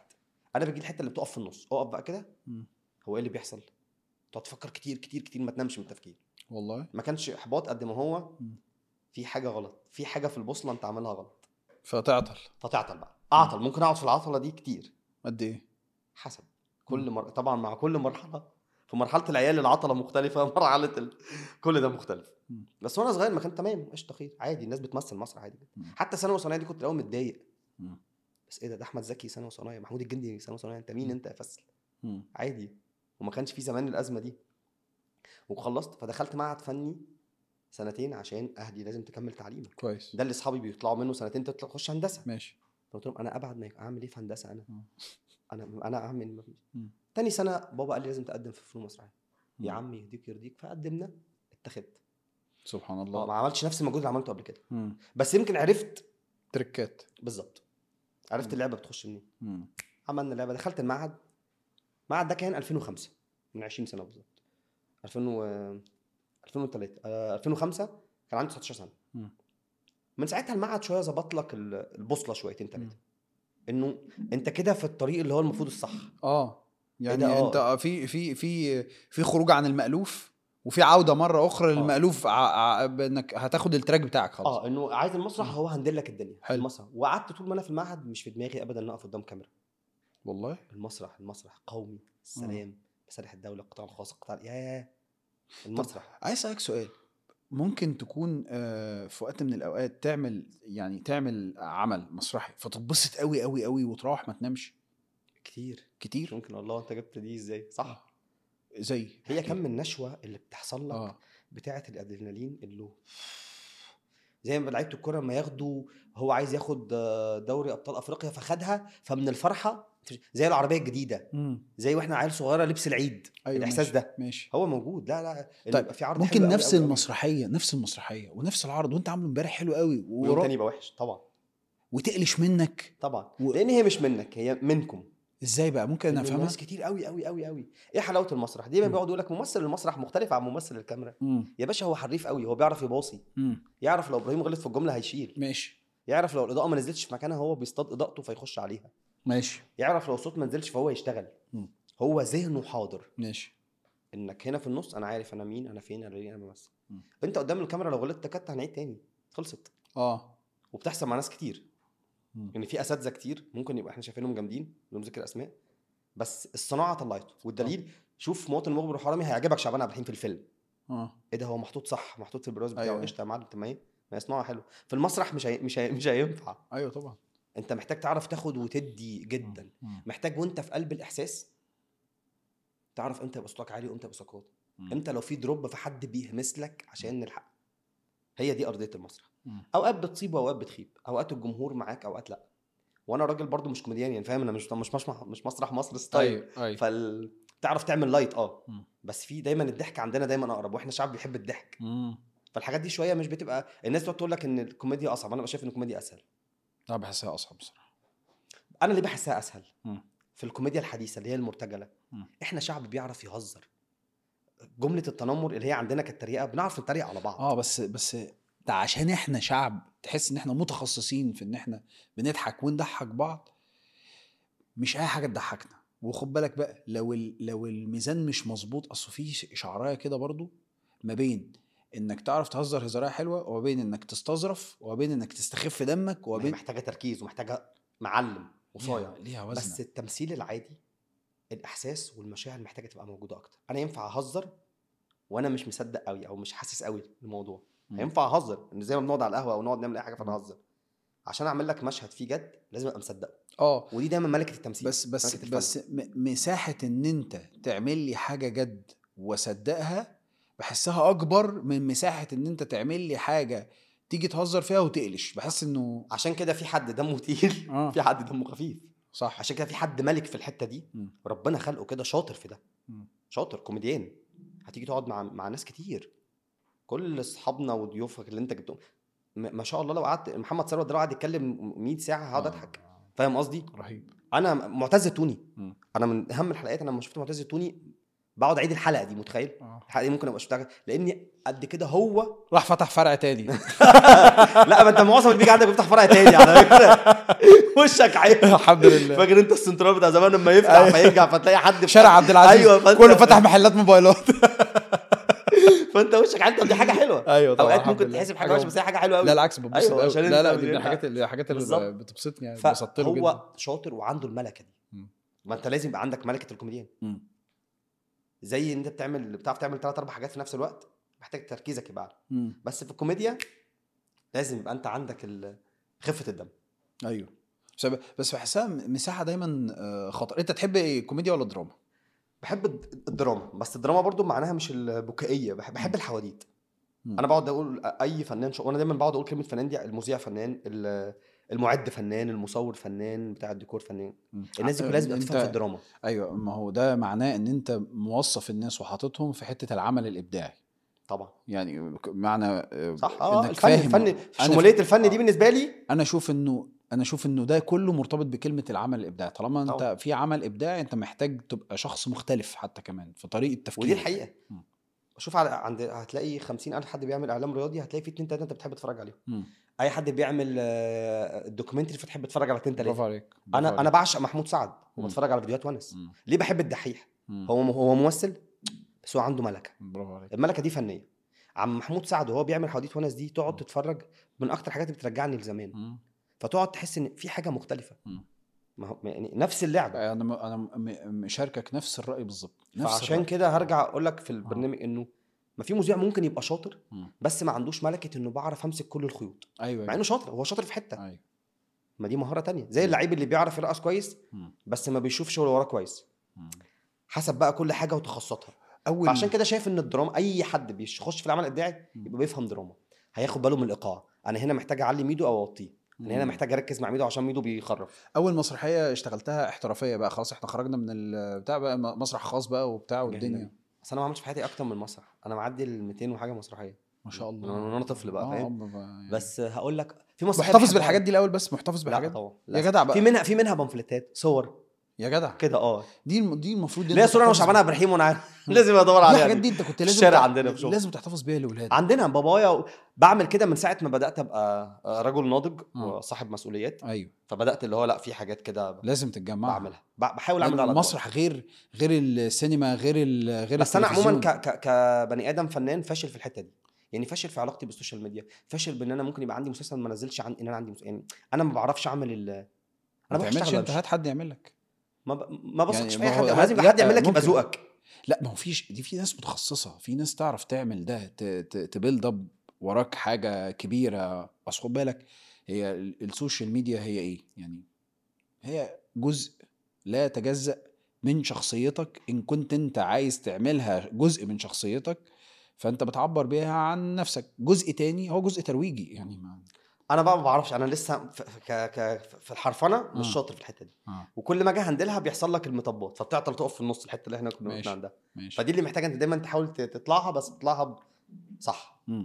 انا بجي الحته اللي بتقف في النص اقف بقى كده مم. هو ايه اللي بيحصل تقعد تفكر كتير كتير كتير ما تنامش من التفكير والله ما كانش احباط قد ما هو مم. في حاجه غلط في حاجه في البوصله انت عاملها غلط فتعطل فتعطل بقى اعطل ممكن اقعد في العطله دي كتير قد ايه حسب كل مم. مر... طبعا مع كل مرحله في مرحله العيال العطله مختلفه مرحله ال... كل ده مختلف مم. بس وانا صغير ما كان تمام قشطه خير عادي الناس بتمثل مسرح عادي مم. جدا حتى ثانوي وثانويه دي كنت الاول متضايق مم. بس ايه ده ده احمد زكي ثانوي وثانويه محمود الجندي ثانوي وثانويه انت مين مم. انت يا فسل مم. عادي وما كانش في زمان الازمه دي وخلصت فدخلت معهد فني سنتين عشان اهلي لازم تكمل تعليمك كويس ده اللي اصحابي بيطلعوا منه سنتين تطلع تخش هندسه ماشي قلت لهم انا ابعد ما يك- اعمل ايه في هندسه انا مم. انا انا اعمل ما فيش مم. تاني سنه بابا قال لي لازم تقدم في فنون مسرحيه يا مم. عم يهديك يرضيك فقدمنا اتخذت سبحان اه الله ما عملتش نفس المجهود اللي عملته قبل كده مم. بس يمكن عرفت تركات بالظبط عرفت مم. اللعبه بتخش منين مم. عملنا اللعبه دخلت المعهد المعهد ده كان 2005 من 20 سنه بالظبط 2000 و 2003 آه، 2005 كان عندي 19 سنه مم. من ساعتها المعهد شويه ظبط لك ال- البوصله شويتين ثلاثه مم. انه انت كده في الطريق اللي هو المفروض الصح اه يعني ده؟ آه. انت في في في في خروج عن المألوف وفي عودة مرة أخرى للمألوف ع- ع- بإنك هتاخد التراك بتاعك خالص اه انه عايز المسرح مم. هو هندل لك الدنيا حلو. المسرح وقعدت طول ما انا في المعهد مش في دماغي ابدا ان اقف قدام كاميرا والله المسرح المسرح قومي السلام مصالح الدوله القطاع الخاص القطاع ياه المسرح عايز أسألك سؤال ممكن تكون آه، في وقت من الأوقات تعمل يعني تعمل عمل مسرحي فتتبسط قوي قوي قوي وتروح ما تنامش كتير مش كتير ممكن الله انت جبت دي ازاي صح زي هي كم النشوه اللي بتحصل لك اه بتاعه الادرينالين اللي هو زي ما لعيبه الكوره لما ياخدوا هو عايز ياخد آه، دوري ابطال افريقيا فخدها فمن الفرحه زي العربيه الجديده مم. زي واحنا عيال صغيره لبس العيد أيوة الاحساس ماشي. ده ماشي هو موجود لا لا إنه طيب، يبقى في عرض ممكن حلو أوي نفس أوي أوي. المسرحيه نفس المسرحيه ونفس العرض وانت عامله امبارح حلو قوي ويوم ورا- تاني يبقى وحش طبعا وتقلش منك طبعا و- لان هي مش منك هي منكم ازاي بقى ممكن انا إن افهمها ناس كتير قوي قوي قوي قوي ايه حلاوه المسرح دايما مم. بيقعد يقول لك ممثل المسرح مختلف عن ممثل الكاميرا مم. يا باشا هو حريف قوي هو بيعرف يباصي مم. يعرف لو ابراهيم غلط في الجمله هيشيل ماشي يعرف لو الاضاءه ما نزلتش في مكانها هو بيصطاد اضاءته فيخش عليها ماشي يعرف لو الصوت ما نزلش فهو يشتغل مم. هو ذهنه حاضر ماشي انك هنا في النص انا عارف انا مين انا فين انا ليه انا بمثل مم. انت قدام الكاميرا لو غلطت كت هنعيد تاني خلصت اه وبتحصل مع ناس كتير مم. يعني في اساتذه كتير ممكن يبقى احنا شايفينهم جامدين بدون ذكر اسماء بس الصناعه طلعته والدليل شوف مواطن مخبر وحرامي هيعجبك شعبان عبد الرحيم في الفيلم اه ايه ده هو محطوط صح محطوط في البرواز بتاعه أيوة. قشطه يا معلم طب ما ايه ما يصنعها حلو في المسرح مش هي... مش هي... مش هينفع ايوه طبعا انت محتاج تعرف تاخد وتدي جدا مم. محتاج وانت في قلب الاحساس تعرف امتى يبقى صوتك عالي وامتى يبقى صوتك واطي مم. امتى لو في دروب فحد بيهمس لك عشان نلحق هي دي ارضيه المسرح مم. اوقات بتصيب واوقات بتخيب اوقات الجمهور معاك اوقات لا وانا راجل برضو مش كوميديان يعني فاهم انا مش مش مش, مش مسرح مصر ستايل ايوه ايوه فال تعرف تعمل لايت اه مم. بس في دايما الضحك عندنا دايما اقرب واحنا شعب بيحب الضحك مم. فالحاجات دي شويه مش بتبقى الناس تقعد تقول لك ان الكوميديا اصعب انا ببقى شايف ان الكوميديا اسهل انا بحسها اصعب بصراحه انا ليه بحسها اسهل مم. في الكوميديا الحديثه اللي هي المرتجله مم. احنا شعب بيعرف يهزر جمله التنمر اللي هي عندنا كالتريقه بنعرف نتريق على بعض اه بس بس ده عشان احنا شعب تحس ان احنا متخصصين في ان احنا بنضحك ونضحك بعض مش اي حاجه تضحكنا وخد بالك بقى لو ال- لو الميزان مش مظبوط اصل في اشعاريه كده برضو ما بين انك تعرف تهزر هزاريه حلوه وما بين انك تستظرف وما بين انك تستخف دمك وما وهي بين محتاجه تركيز ومحتاجه معلم وصايع ليها- ليها وزن بس التمثيل العادي الاحساس والمشاعر محتاجه تبقى موجوده اكتر انا ينفع اهزر وانا مش مصدق قوي او مش حاسس قوي الموضوع مم. هينفع اهزر ان زي ما بنقعد على القهوه او نقعد نعمل اي حاجه فنهزر عشان اعمل لك مشهد فيه جد لازم ابقى مصدقه اه ودي دايما ملكه التمثيل بس بس ملكة الفن. بس م- مساحه ان انت تعمل لي حاجه جد واصدقها بحسها اكبر من مساحه ان انت تعمل لي حاجه تيجي تهزر فيها وتقلش بحس انه عشان كده في حد دمه تقيل اه في حد دمه خفيف صح عشان كده في حد ملك في الحته دي مم. ربنا خلقه كده شاطر في ده مم. شاطر كوميديان هتيجي تقعد مع مع ناس كتير كل اصحابنا وضيوفك اللي انت جبتهم م- ما شاء الله لو قعدت محمد ثروت ده لو قعد يتكلم 100 ساعه هقعد آه. اضحك فاهم قصدي رهيب انا معتز التوني مم. انا من اهم الحلقات انا لما شفت معتز التوني بقعد اعيد الحلقه دي متخيل آه. الحلقه دي ممكن ابقى شفتها لاني قد كده هو راح فتح فرع تاني لا ما انت معظم اللي بيجي عندك بيفتح فرع تاني على فكره وشك عيب الحمد لله فاكر انت السنترال بتاع زمان لما يفتح أيوة. فيرجع فتلاقي حد فتح- شارع عبد العزيز ايوه فانت كله فتح محلات موبايلات فانت وشك عيب طب دي حاجه حلوه ايوه طبعا اوقات الحمد ممكن لله. تحسب حاجه وحشه بس هي حاجه حلوه قوي لا العكس بتبسط أيوة، أيوة عشان لا انت لا دي من بتبقى- الحاجات اللي الحاجات اللي بالظبط. بتبسطني يعني انبسطت له جدا فهو شاطر وعنده الملكه دي مم. ما انت لازم يبقى عندك ملكه الكوميديان مم. زي ان انت بتعمل بتعرف تعمل ثلاث اربع حاجات في نفس الوقت محتاج تركيزك يبقى اعلى مم. بس في الكوميديا لازم يبقى انت عندك ال- خفه الدم ايوه بس بس بحسها مساحه دايما آه، خطر انت تحب ايه كوميديا ولا دراما؟ بحب الد- الدراما بس الدراما برضو معناها مش البكائيه بحب, بحب الحواديت مم. انا بقعد اقول اي فنان شو... وانا دايما بقعد اقول كلمه فنان دي المذيع فنان ال- المعد فنان المصور فنان بتاع الديكور فنان مم. الناس دي كلها لازم تبقى انت تفهم في الدراما ايوه ما هو ده معناه ان انت موظف الناس وحاططهم في حته العمل الابداعي طبعا يعني ك- معنى آه، صح اه إنك الفن فاهم. الفن أنا شموليه ف- الفن دي آه. بالنسبه لي انا اشوف انه انا اشوف انه ده كله مرتبط بكلمه العمل الابداعي طالما انت طبعا. في عمل ابداعي انت محتاج تبقى شخص مختلف حتى كمان في طريقه تفكيرك ودي الحقيقه مم. شوف على عند هتلاقي 50000 حد بيعمل اعلام رياضي هتلاقي في اتنين تلاته انت بتحب تتفرج عليهم مم. اي حد بيعمل آه، دوكيومنتري فتحب تتفرج على اتنين برافو تلاته عليك برافو انا انا عليك. بعشق محمود سعد مم. وبتفرج على فيديوهات ونس مم. ليه بحب الدحيح مم. هو هو ممثل بس هو عنده ملكه برافو عليك الملكه دي فنيه عم محمود سعد وهو بيعمل حواديت ونس دي تقعد مم. تتفرج من اكتر حاجات اللي بترجعني لزمان مم. فتقعد تحس ان في حاجه مختلفه مم. ما هو يعني نفس اللعبه انا م- انا م- مشاركك نفس الراي بالظبط نفس فعشان الرأي. كده هرجع اقول لك في البرنامج انه ما في مذيع ممكن يبقى شاطر مم. بس ما عندوش ملكه انه بعرف امسك كل الخيوط ايوه مع انه شاطر هو شاطر في حته ايوه ما دي مهاره تانية زي اللعيب اللي بيعرف يرقص كويس مم. بس ما بيشوفش اللي وراه كويس مم. حسب بقى كل حاجه وتخصصاتها اول فعشان كده شايف ان الدراما اي حد بيخش في العمل الابداعي مم. يبقى بيفهم دراما هياخد باله من الايقاع انا هنا محتاج اعلي ميدو او اوطيه انا هنا مم. محتاج اركز مع ميدو عشان ميدو بيخرف اول مسرحيه اشتغلتها احترافيه بقى خلاص احنا خرجنا من البتاع بقى م- مسرح خاص بقى وبتاع جميل. والدنيا بس انا ما عملتش في حياتي اكتر من مسرح انا معدي ال 200 وحاجه مسرحيه ما شاء الله من وانا طفل بقى آه، فاهم بقى يعني. بس هقول لك في مسرحيه محتفظ بحبها. بالحاجات دي الاول بس محتفظ لا بالحاجات دي طبعا يا لا. جدع بقى في منها في منها بامفلتات صور يا جدع كده اه دي الم- دي المفروض ليا صوره انا تحتفظ وشعبان عبد الرحيم وانا عارف لازم ادور دي عليها الحاجات دي انت كنت لازم الشارع تح- عندنا في شغل. لازم تحتفظ بيها لاولادك عندنا بابايا و... بعمل كده من ساعه ما بدات ابقى رجل ناضج آه. وصاحب مسؤوليات ايوه فبدات اللي هو لا في حاجات كده لازم تتجمع بعملها ب- بحاول اعمل ده على قد المسرح غير غير السينما غير ال- غير بس انا عموما التلفزيون. ك... ك... كبني ادم فنان فاشل في الحته دي يعني فاشل في علاقتي بالسوشيال ميديا فاشل بان انا ممكن يبقى عندي مسلسل ما نزلش عن ان انا عندي مس... يعني انا ما بعرفش اعمل ال... انا ما بروح تعملش اشتغل انت وأمشي. هات حد يعمل لك ما ب... ما بثقش يعني في ما اي هو حد هات- لازم يبقى حد لا، يعمل لك يبقى ممكن. ذوقك لا ما هو فيش دي في ناس متخصصه في ناس تعرف تعمل ده ت- ت- تبيلد اب وراك حاجه كبيره بس خد بالك هي ال- السوشيال ميديا هي ايه يعني هي جزء لا يتجزأ من شخصيتك ان كنت انت عايز تعملها جزء من شخصيتك فانت بتعبر بيها عن نفسك جزء تاني هو جزء ترويجي يعني ما انا بقى ما بعرفش انا لسه في, في, ك... ك... في الحرفنه مش آه. شاطر في الحته دي اه وكل ما اجي هندلها بيحصل لك المطبات فبتعطل تقف في النص الحته اللي احنا كنا ماشي. واقفين عندها ماشي فدي اللي محتاجه انت دايما تحاول ت- تطلعها بس تطلعها ب- صح مم.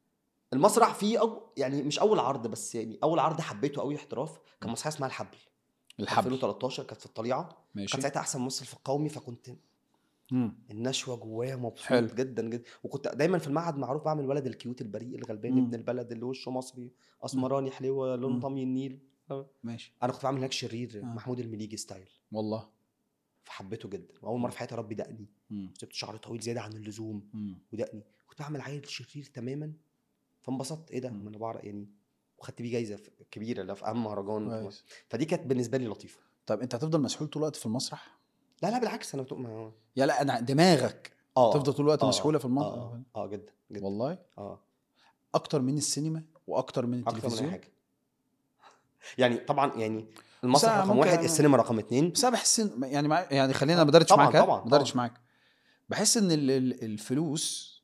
المسرح فيه أو يعني مش اول عرض بس يعني اول عرض حبيته قوي احتراف كان مسرحيه اسمها الحبل الحبل 2013 كانت في الطليعه ماشي كان ساعتها احسن ممثل في القومي فكنت مم. النشوه جوايا مبسوط حلو. جدا جدا وكنت دايما في المعهد معروف بعمل ولد الكيوت البريء الغلبان مم. ابن البلد اللي وشه مصري اسمراني حلوه لون مم. طمي النيل ماشي انا كنت بعمل هناك شرير آه. محمود المليجي ستايل والله فحبيته جدا واول مره في حياتي ربي دقني مم. سبت شعري طويل زياده عن اللزوم مم. ودقني كنت بعمل عيل شرير تماما فانبسطت ايه ده مم. ما انا بعرف يعني وخدت بيه جايزه في- كبيره لا في اهم مهرجان في كويس. مصر. فدي كانت بالنسبه لي لطيفه طب انت هتفضل مسحول طول الوقت في المسرح لا لا بالعكس انا بتق... ما... يا لا انا دماغك اه تفضل طول الوقت آه، مسحوله في اه المسرح اه, آه جدا جدا والله اه اكتر من السينما واكتر من اكتر من اي التلفزيون حاجه يعني طبعا يعني المسرح أنا رقم ممكن واحد أعمل- السينما رقم اتنين بس انا بحس ان يعني مع... يعني خلينا بدردش طبعاً، معاك ها؟ طبعاً، بدردش طبعاً. معاك بحس ان ال- ال- الفلوس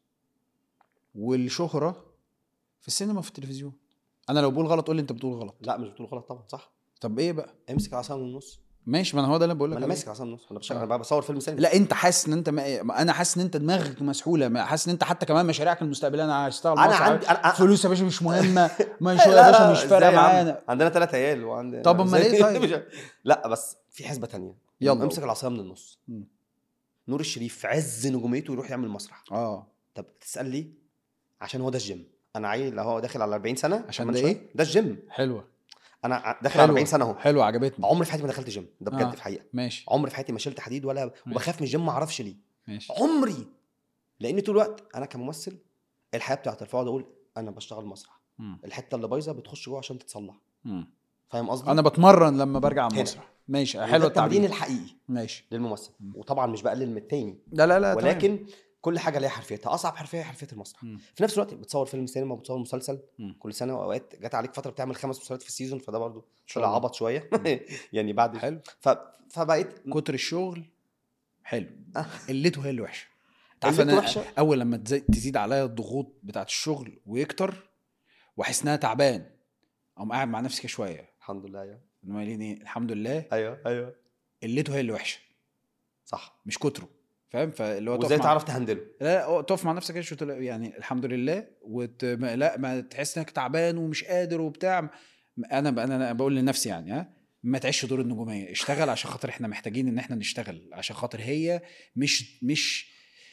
والشهره في السينما وفي التلفزيون انا لو بقول غلط قول لي انت بتقول غلط لا مش بتقول غلط طبعا صح طب ايه بقى امسك العصا من النص ماشي ما انا هو ده اللي بقول ما لك انا عليه. ماسك العصا من النص انا بشغل آه. انا بقى بصور فيلم سينما لا انت حاسس ان انت ما... انا حاسس ان انت دماغك مسحوله ما- حاسس ان انت حتى كمان مشاريعك المستقبليه انا هشتغل انا مسرح. عندي انا أنا- فلوس يا باشا مش مهمه مش لا، يا لا، باشا مش إزاي فارقه يا عم؟ معانا عندنا ثلاث عيال وعندنا طب أمال إيه إزاي؟ طيب؟ مش- لا بس في حسبه تانية يلا. امسك العصايه من النص مم. نور الشريف في عز نجوميته يروح يعمل مسرح اه طب تسال ليه عشان هو ده الجيم انا عيل اهو داخل على 40 سنه عشان كمان ده شوية. إيه؟ ده الجيم حلوه انا ع- داخل على 40 سنه اهو حلوه عجبتني عمري في حياتي ما دخلت جيم ده بجد آه. في حقيقه ماشي عمري في حياتي ما شلت حديد ولا وبخاف من الجيم ما اعرفش ليه ماشي عمري لان طول الوقت انا كممثل الحياه بتاعتي فاقعد اقول انا بشتغل مسرح مم. الحته اللي بايظه بتخش جوه عشان تتصلح مم. فاهم قصدي انا بتمرن لما برجع من هنا. المسرح ماشي وده حلو التمرين التعبير الحقيقي ماشي للممثل مم. وطبعا مش بقلل من التاني لا لا لا تمام. ولكن كل حاجه ليها حرفيتها اصعب حرفيه هي حرفيه المسرح مم. في نفس الوقت بتصور فيلم سينما وبتصور مسلسل مم. كل سنه واوقات جت عليك فتره بتعمل خمس مسلسلات في السيزون فده برضو شاء طلع الله. عبط شويه يعني بعد حلو ف... فبقيت كتر الشغل حلو آه. قلته هي اللي وحشه انت عارف قلته انا وحشة؟ اول لما تزي- تزيد عليا الضغوط بتاعت الشغل ويكتر واحس ان انا تعبان اقوم قاعد مع نفسي كده شويه الحمد لله ايوه انما ليه الحمد لله ايوه ايوه قلته هي اللي وحشه صح مش كتره فاهم فاللي هو تقف وازاي مع- تعرف تهندله لا لا تقف مع نفسك كده شو تلا- يعني الحمد لله وت... ما لا ما تحس انك تعبان ومش قادر وبتاع م- انا ب... انا أنا بقول لنفسي يعني ها ما تعيش دور النجوميه اشتغل عشان خاطر احنا محتاجين ان احنا نشتغل عشان خاطر هي مش مش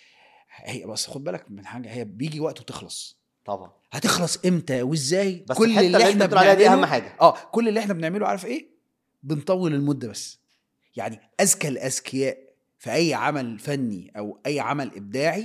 هي بس خد بالك من حاجه هي بيجي وقت وتخلص طبعا هتخلص امتى وازاي بس كل الحته اللي احنا بتقول عليها دي بنعمله اهم حاجه اه كل اللي احنا بنعمله عارف ايه بنطول المده بس يعني اذكى الاذكياء في اي عمل فني او اي عمل ابداعي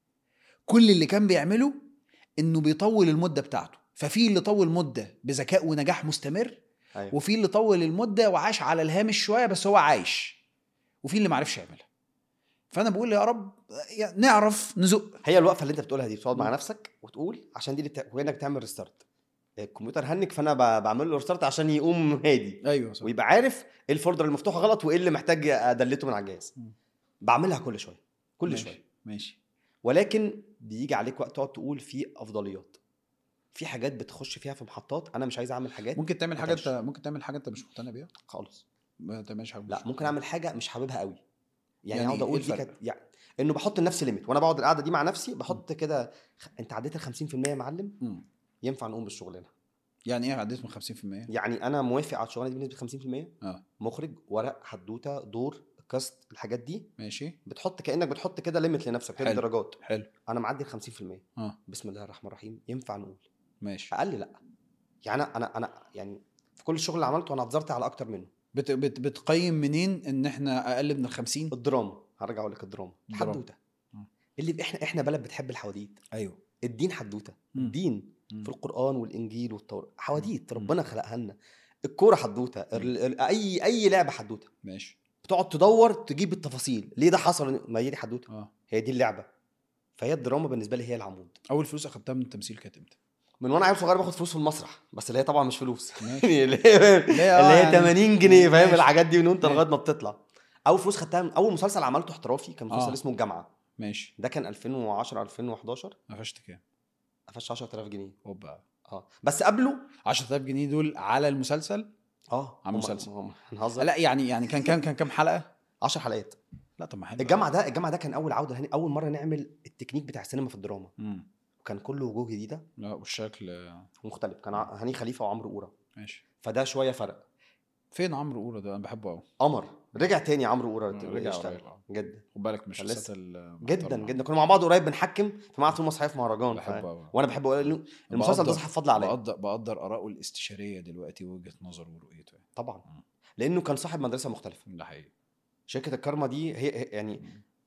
كل اللي كان بيعمله انه بيطول المده بتاعته ففي اللي طول مده بذكاء ونجاح مستمر ايوه وفي اللي طول المده وعاش على الهامش شويه بس هو عايش وفي اللي معرفش يعملها فانا بقول يا رب يا- نعرف نزق هي الوقفه اللي انت بتقولها دي بتقعد مع مم. نفسك وتقول عشان دي اللي بتاع... وانك تعمل ريستارت الكمبيوتر هنك فانا ب... بعمل له ريستارت عشان يقوم هادي ايوه صح ويبقى عارف ايه الفولدر المفتوحه غلط وايه اللي محتاج ادلته من على الجهاز مم. بعملها كل شويه كل ماشي. شويه ماشي ولكن بيجي عليك وقت تقعد تقول في افضليات في حاجات بتخش فيها في محطات انا مش عايز اعمل حاجات ممكن تعمل ما حاجه تعيش. انت ممكن تعمل حاجه انت مش مقتنع بيها خالص ما تعملش حاجه مش لا ممكن مقتنع اعمل حاجه مش حاببها قوي يعني, يعني اقعد إيه اقول دي الفرق؟ كانت يعني انه بحط لنفسي ليميت وانا بقعد القعده دي مع نفسي بحط كده خ- انت عديت ال 50% يا معلم مم. ينفع نقوم بالشغلانه يعني ايه عديت من 50% يعني انا موافق على الشغلانه دي بنسبه 50% اه مخرج ورق حدوته دور كاست الحاجات دي ماشي بتحط كانك بتحط كده ليميت لنفسك كده حلو. درجات حلو انا معدي ال 50% اه بسم الله الرحمن الرحيم ينفع نقول ماشي اقل لا يعني انا انا انا يعني في كل الشغل اللي عملته انا اتزرت على اكتر منه بت بت بتقيم منين ان احنا اقل من ال 50 الدراما هرجع اقول لك الدراما الدراما. الحدوته مم. اللي احنا احنا بلد بتحب الحواديت ايوه الدين حدوته مم. الدين مم. في القران والانجيل والتوراه حواديت مم. ربنا خلقها لنا الكوره حدوته ال- ال- اي اي لعبه حدوته ماشي بتقعد تدور تجيب التفاصيل ليه ده حصل ما هي دي حدوته اه هي دي اللعبه فهي الدراما بالنسبه لي هي العمود اول فلوس اخدتها من التمثيل كانت امتى؟ من وانا عيل صغير باخد فلوس في المسرح بس اللي هي طبعا مش فلوس ماشي اللي هي اللي هي آه اللي هي يعني- 80 جنيه فاهم ماشي. الحاجات دي من وانت ماشي. لغايه ما بتطلع اول فلوس خدتها من اول مسلسل عملته احترافي كان مسلسل آه. اسمه الجامعه ماشي ده كان 2010 2011 قفشت كام؟ قفش 10000 جنيه هوبا اه بس قبله 10000 جنيه دول على المسلسل اه عمل هم- مسلسل. هم- هنهزر لا يعني يعني كان كام كان كام حلقه؟ 10 حلقات لا طب ما حلو الجامعه ده الجامعه ده كان اول عوده هني اول مره نعمل التكنيك بتاع السينما في الدراما امم وكان كله وجوه جديده لا والشكل آه، ومختلف كان ع- هاني خليفه وعمرو قوره ماشي فده شويه فرق فين عمرو قوره ده انا بحبه قوي قمر رجع تاني عمرو قوره رجع يشتغل. قريب، آه. جدا خد بالك مش كان الشخصيات لسه- ال- جدا محترمة. جدا كنا مع بعض قريب بنحكم في معهد فيلم مسرحيه في مهرجان بحبه ف... أوي. وانا بحب اقول له المسلسل ده بقدر- صح فضل عليا بقدر بقدر اراءه الاستشاريه دلوقتي وجهه نظره ورؤيته يعني. طبعا مم. لانه كان صاحب مدرسه مختلفه ده حقيقي شركه الكارما دي هي, هي يعني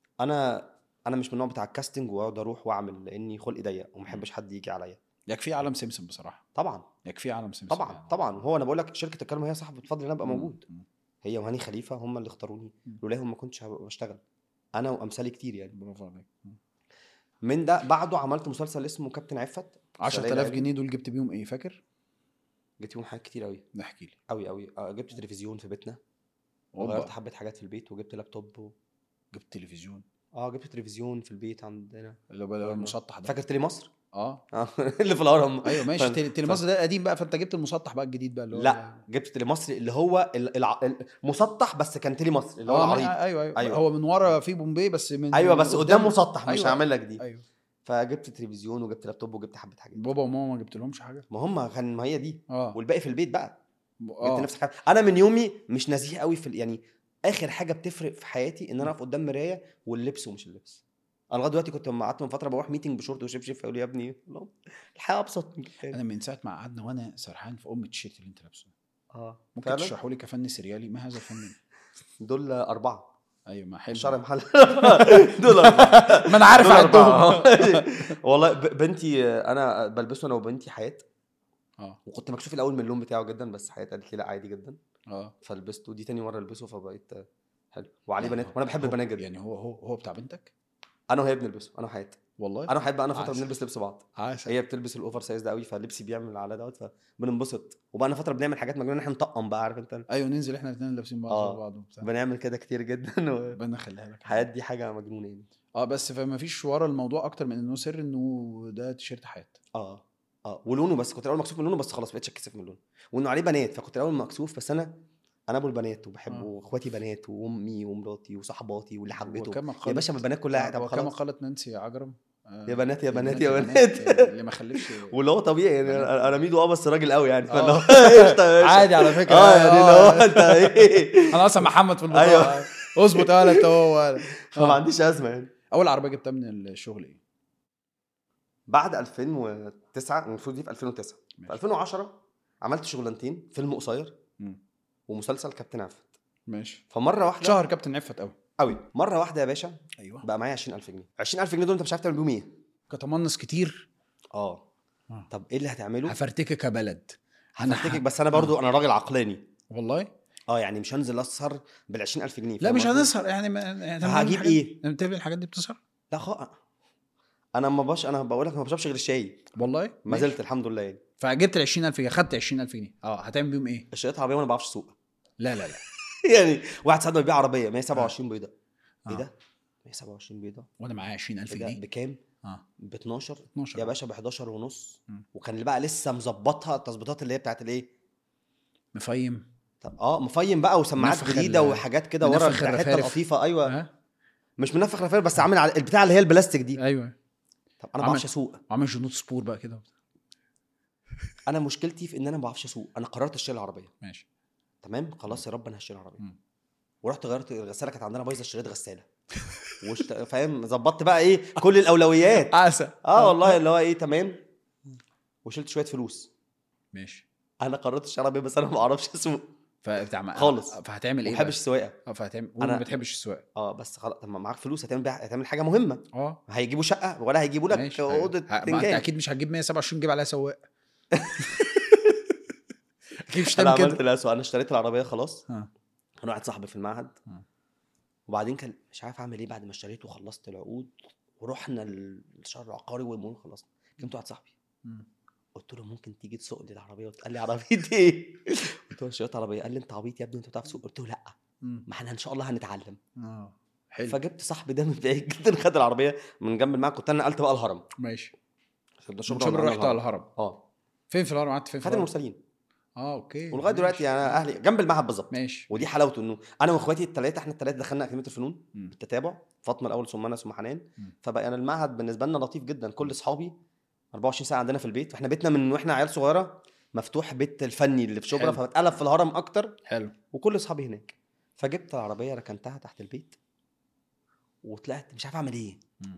انا انا مش من النوع بتاع الكاستنج واقعد اروح واعمل لاني خلقي ضيق وما بحبش حد يجي عليا يكفي عالم سمسم بصراحه طبعا يكفي عالم سمسم طبعا يعني. طبعا هو انا بقول لك شركه الكارما هي صاحبه فضل ان انا ابقى مم. موجود مم. هي وهاني خليفه هم اللي اختاروني مم. لولاهم ما كنتش هبقى بشتغل انا وامثالي كتير يعني برافو عليك مم. من ده بعده عملت مسلسل اسمه كابتن عفت 10000 جنيه دول جبت بيهم ايه فاكر؟ جبت فيهم حاجات كتير قوي احكي لي قوي قوي آه، جبت تلفزيون في بيتنا أوبا. وغيرت حبه حاجات في البيت وجبت لابتوب و... جبت تلفزيون اه جبت تلفزيون في البيت عندنا اللي هو المسطح ده فاكر تلي مصر اه اه اللي في الهرم ايوه ماشي ف- تيلي تيلي ف- مصر ده قديم بقى فانت جبت المسطح بقى الجديد بقى اللي هو لا جبت تلي مصر اللي هو ال- الع- المسطح بس كان تلي مصر اللي هو اه العريض ايوه ايوه أيوة. أيوة. هو من ورا في بومبي بس من ايوه بس قدام قدام مسطح مش أيوة. هعمل لك دي ايوه فجبت تلفزيون وجبت لابتوب وجبت حبه حاجات بابا وماما ما جبت لهمش حاجه ما هم كان ما هي دي اه والباقي في البيت بقى جبت اه نفس الحاجه انا من يومي مش نزيه قوي في ال- يعني اخر حاجه بتفرق في حياتي ان انا اقف قدام مرايه واللبس ومش اللبس انا لغايه دلوقتي كنت لما قعدت من فتره بروح ميتنج بشورت وشبشب فيقول لي يا ابني لا، الحياه ابسط من كده انا من ساعه ما قعدنا وانا سرحان في ام التيشيرت اللي انت لابسه اه ممكن فعلا تشرحوا لي كفن سريالي ما هذا الفن دول اربعه ايوه ما حلو شرع محل دول اربعه ما انا عارف دول عدهم أربعة. والله ب- بنتي انا بلبسه انا وبنتي حياه اه وكنت مكسوف الاول من اللون بتاعه جدا بس حياه قالت لي لا عادي جدا اه فلبسته دي تاني مره البسه فبقيت آه، حلو وعليه يعني بنات وانا بحب هو- البنات جدا يعني هو هو هو بتاع بنتك انا وهي بنلبسه انا وحياه والله انا وحياه بقى انا فتره عسل. بنلبس لبس بعض عسل هي بتلبس الاوفر سايز ده قوي فلبسي بيعمل على دوت فبننبسط وبقى فتره بنعمل حاجات مجنونه ان احنا نطقم بقى عارف انت ايوه ننزل احنا الاثنين لابسين بعض آه. زي بعض وبتاع بنعمل كده كتير جدا ربنا يخليها لك وحياه دي حاجه مجنونه يعني اه بس فما فيش ورا الموضوع اكتر من انه سر انه ده تيشيرت حياه اه اه ولونه بس كنت الاول مكسوف من لونه بس خلاص بقيتش اتكسف من لونه وانه عليه بنات فكنت الاول مكسوف بس انا انا ابو البنات وبحب آه. واخواتي بنات وامي ومراتي وصحباتي واللي حبيته وكما يا قالت باشا ما البنات كلها طب وكما خلاص قالت نانسي عجرم آه، يا بنات يا بنات يا يا بنات اللي ما خلفش واللي هو طبيعي يعني بنات. انا أنا ميدو اه بس راجل قوي يعني آه. فاللي هو قشطة يا باشا. عادي على فكره اه يعني اللي هو انت ايه انا اصلا محمد في الموضوع أيوه. اظبط اه انت هو ولا. فما آه. عنديش ازمه يعني اول عربيه جبتها من الشغل ايه؟ بعد 2009 المفروض دي في 2009 في ماشي. 2010 عملت شغلانتين فيلم قصير مم. ومسلسل كابتن عفت ماشي فمره واحده شهر كابتن عفت قوي قوي مره واحده يا باشا ايوه بقى معايا 20000 جنيه 20000 جنيه دول انت مش عارف تعمل بيهم ايه كتمنص كتير اه آه. طب ايه اللي هتعمله هفرتكك كبلد هنفتكك بس انا برضو انا راجل عقلاني والله اه يعني مش هنزل اسهر بال 20000 جنيه لا فاهم مش قصدي؟ هنسهر يعني ما يعني طب هجيب الحاجات- ايه انت بتعمل الحاجات دي بتسهر لا خاء انا ما باش انا بقول لك ما بشربش غير الشاي والله ما ماشي. زلت الحمد لله يعني فجبت ال 20000 جنيه خدت 20000 جنيه اه هتعمل بيهم ايه؟ اشتريت عربيه وانا ما بعرفش اسوق لا لا لا يعني واحد ساعات بيبيع عربيه 127 بيضه ايه آه. ده 127 بيضه وانا معايا 20000 إيه ده جنيه بكام اه ب 12 12 يا باشا ب 11 ونص مم. وكان اللي بقى لسه مظبطها التظبيطات اللي هي بتاعت الايه مفيم طب اه مفيم بقى وسماعات منفخ جديده ال- وحاجات كده ورا منفخ الحته الرفارف. اللطيفه ايوه ها مش منفخ رفاير بس عامل على البتاع اللي هي البلاستيك دي ايوه طب انا ما عامل- بعرفش اسوق وعامل جنود سبور بقى كده انا مشكلتي في ان انا ما بعرفش اسوق انا قررت اشتري العربيه ماشي تمام خلاص يا رب انا هشتري العربيه مم. ورحت غيرت الغساله كانت عندنا بايظه اشتريت غساله وشت... فاهم ظبطت بقى ايه كل الاولويات عسى اه والله اللي هو ايه تمام وشلت شويه فلوس ماشي انا قررت اشتري عربيه بس انا ما بعرفش اسوق فبتاع خالص. فهتعمل ما ايه بحبش السواقه بقى؟ اه فهتعمل أنا- انا ما بتحبش السواقه اه بس خلاص طب ما معاك فلوس هتعمل بيها هتعمل حاجه مهمه اه هيجيبوا شقه ولا هيجيبوا لك ماشي اوضه ه- ما انت تنجان اكيد مش هتجيب 127 جيب عليها سواق اكيد مش انا هتعمل عملت كده الاسوء انا اشتريت العربيه خلاص اه كان واحد صاحبي في المعهد مم. وبعدين كان مش عارف اعمل ايه بعد ما اشتريت وخلصت العقود ورحنا الشهر العقاري والمهم خلصنا كلمت واحد صاحبي مم. قلت له ممكن تيجي تسوق لي العربيه قال لي عربيتي ايه؟ قلت له اشتريت عربيه قال لي انت عبيط يا ابني انت بتعرف تسوق قلت له لا مم. ما احنا ان شاء الله هنتعلم اه حلو فجبت صاحبي ده من بعيد جدا خد العربيه من جنب المعهد كنت انا نقلت بقى الهرم ماشي من من شبرا رحت على الهرم اه فين في الهرم قعدت فين في خاتم الهرم؟ المرسلين اه اوكي ولغايه ماشي. دلوقتي يعني اهلي جنب المعهد بالظبط ماشي ودي حلاوته انه انا واخواتي الثلاثه احنا الثلاثه دخلنا اكاديميه الفنون مم. بالتتابع فاطمه الاول ثم انا ثم حنان مم. فبقى انا المعهد بالنسبه لنا لطيف جدا كل اصحابي 24 ساعه عندنا في البيت واحنا بيتنا من واحنا عيال صغيره مفتوح بيت الفني اللي في شبرا حلو. فبتقلب في الهرم اكتر حلو وكل اصحابي هناك فجبت العربيه ركنتها تحت البيت وطلعت مش عارف اعمل ايه مم.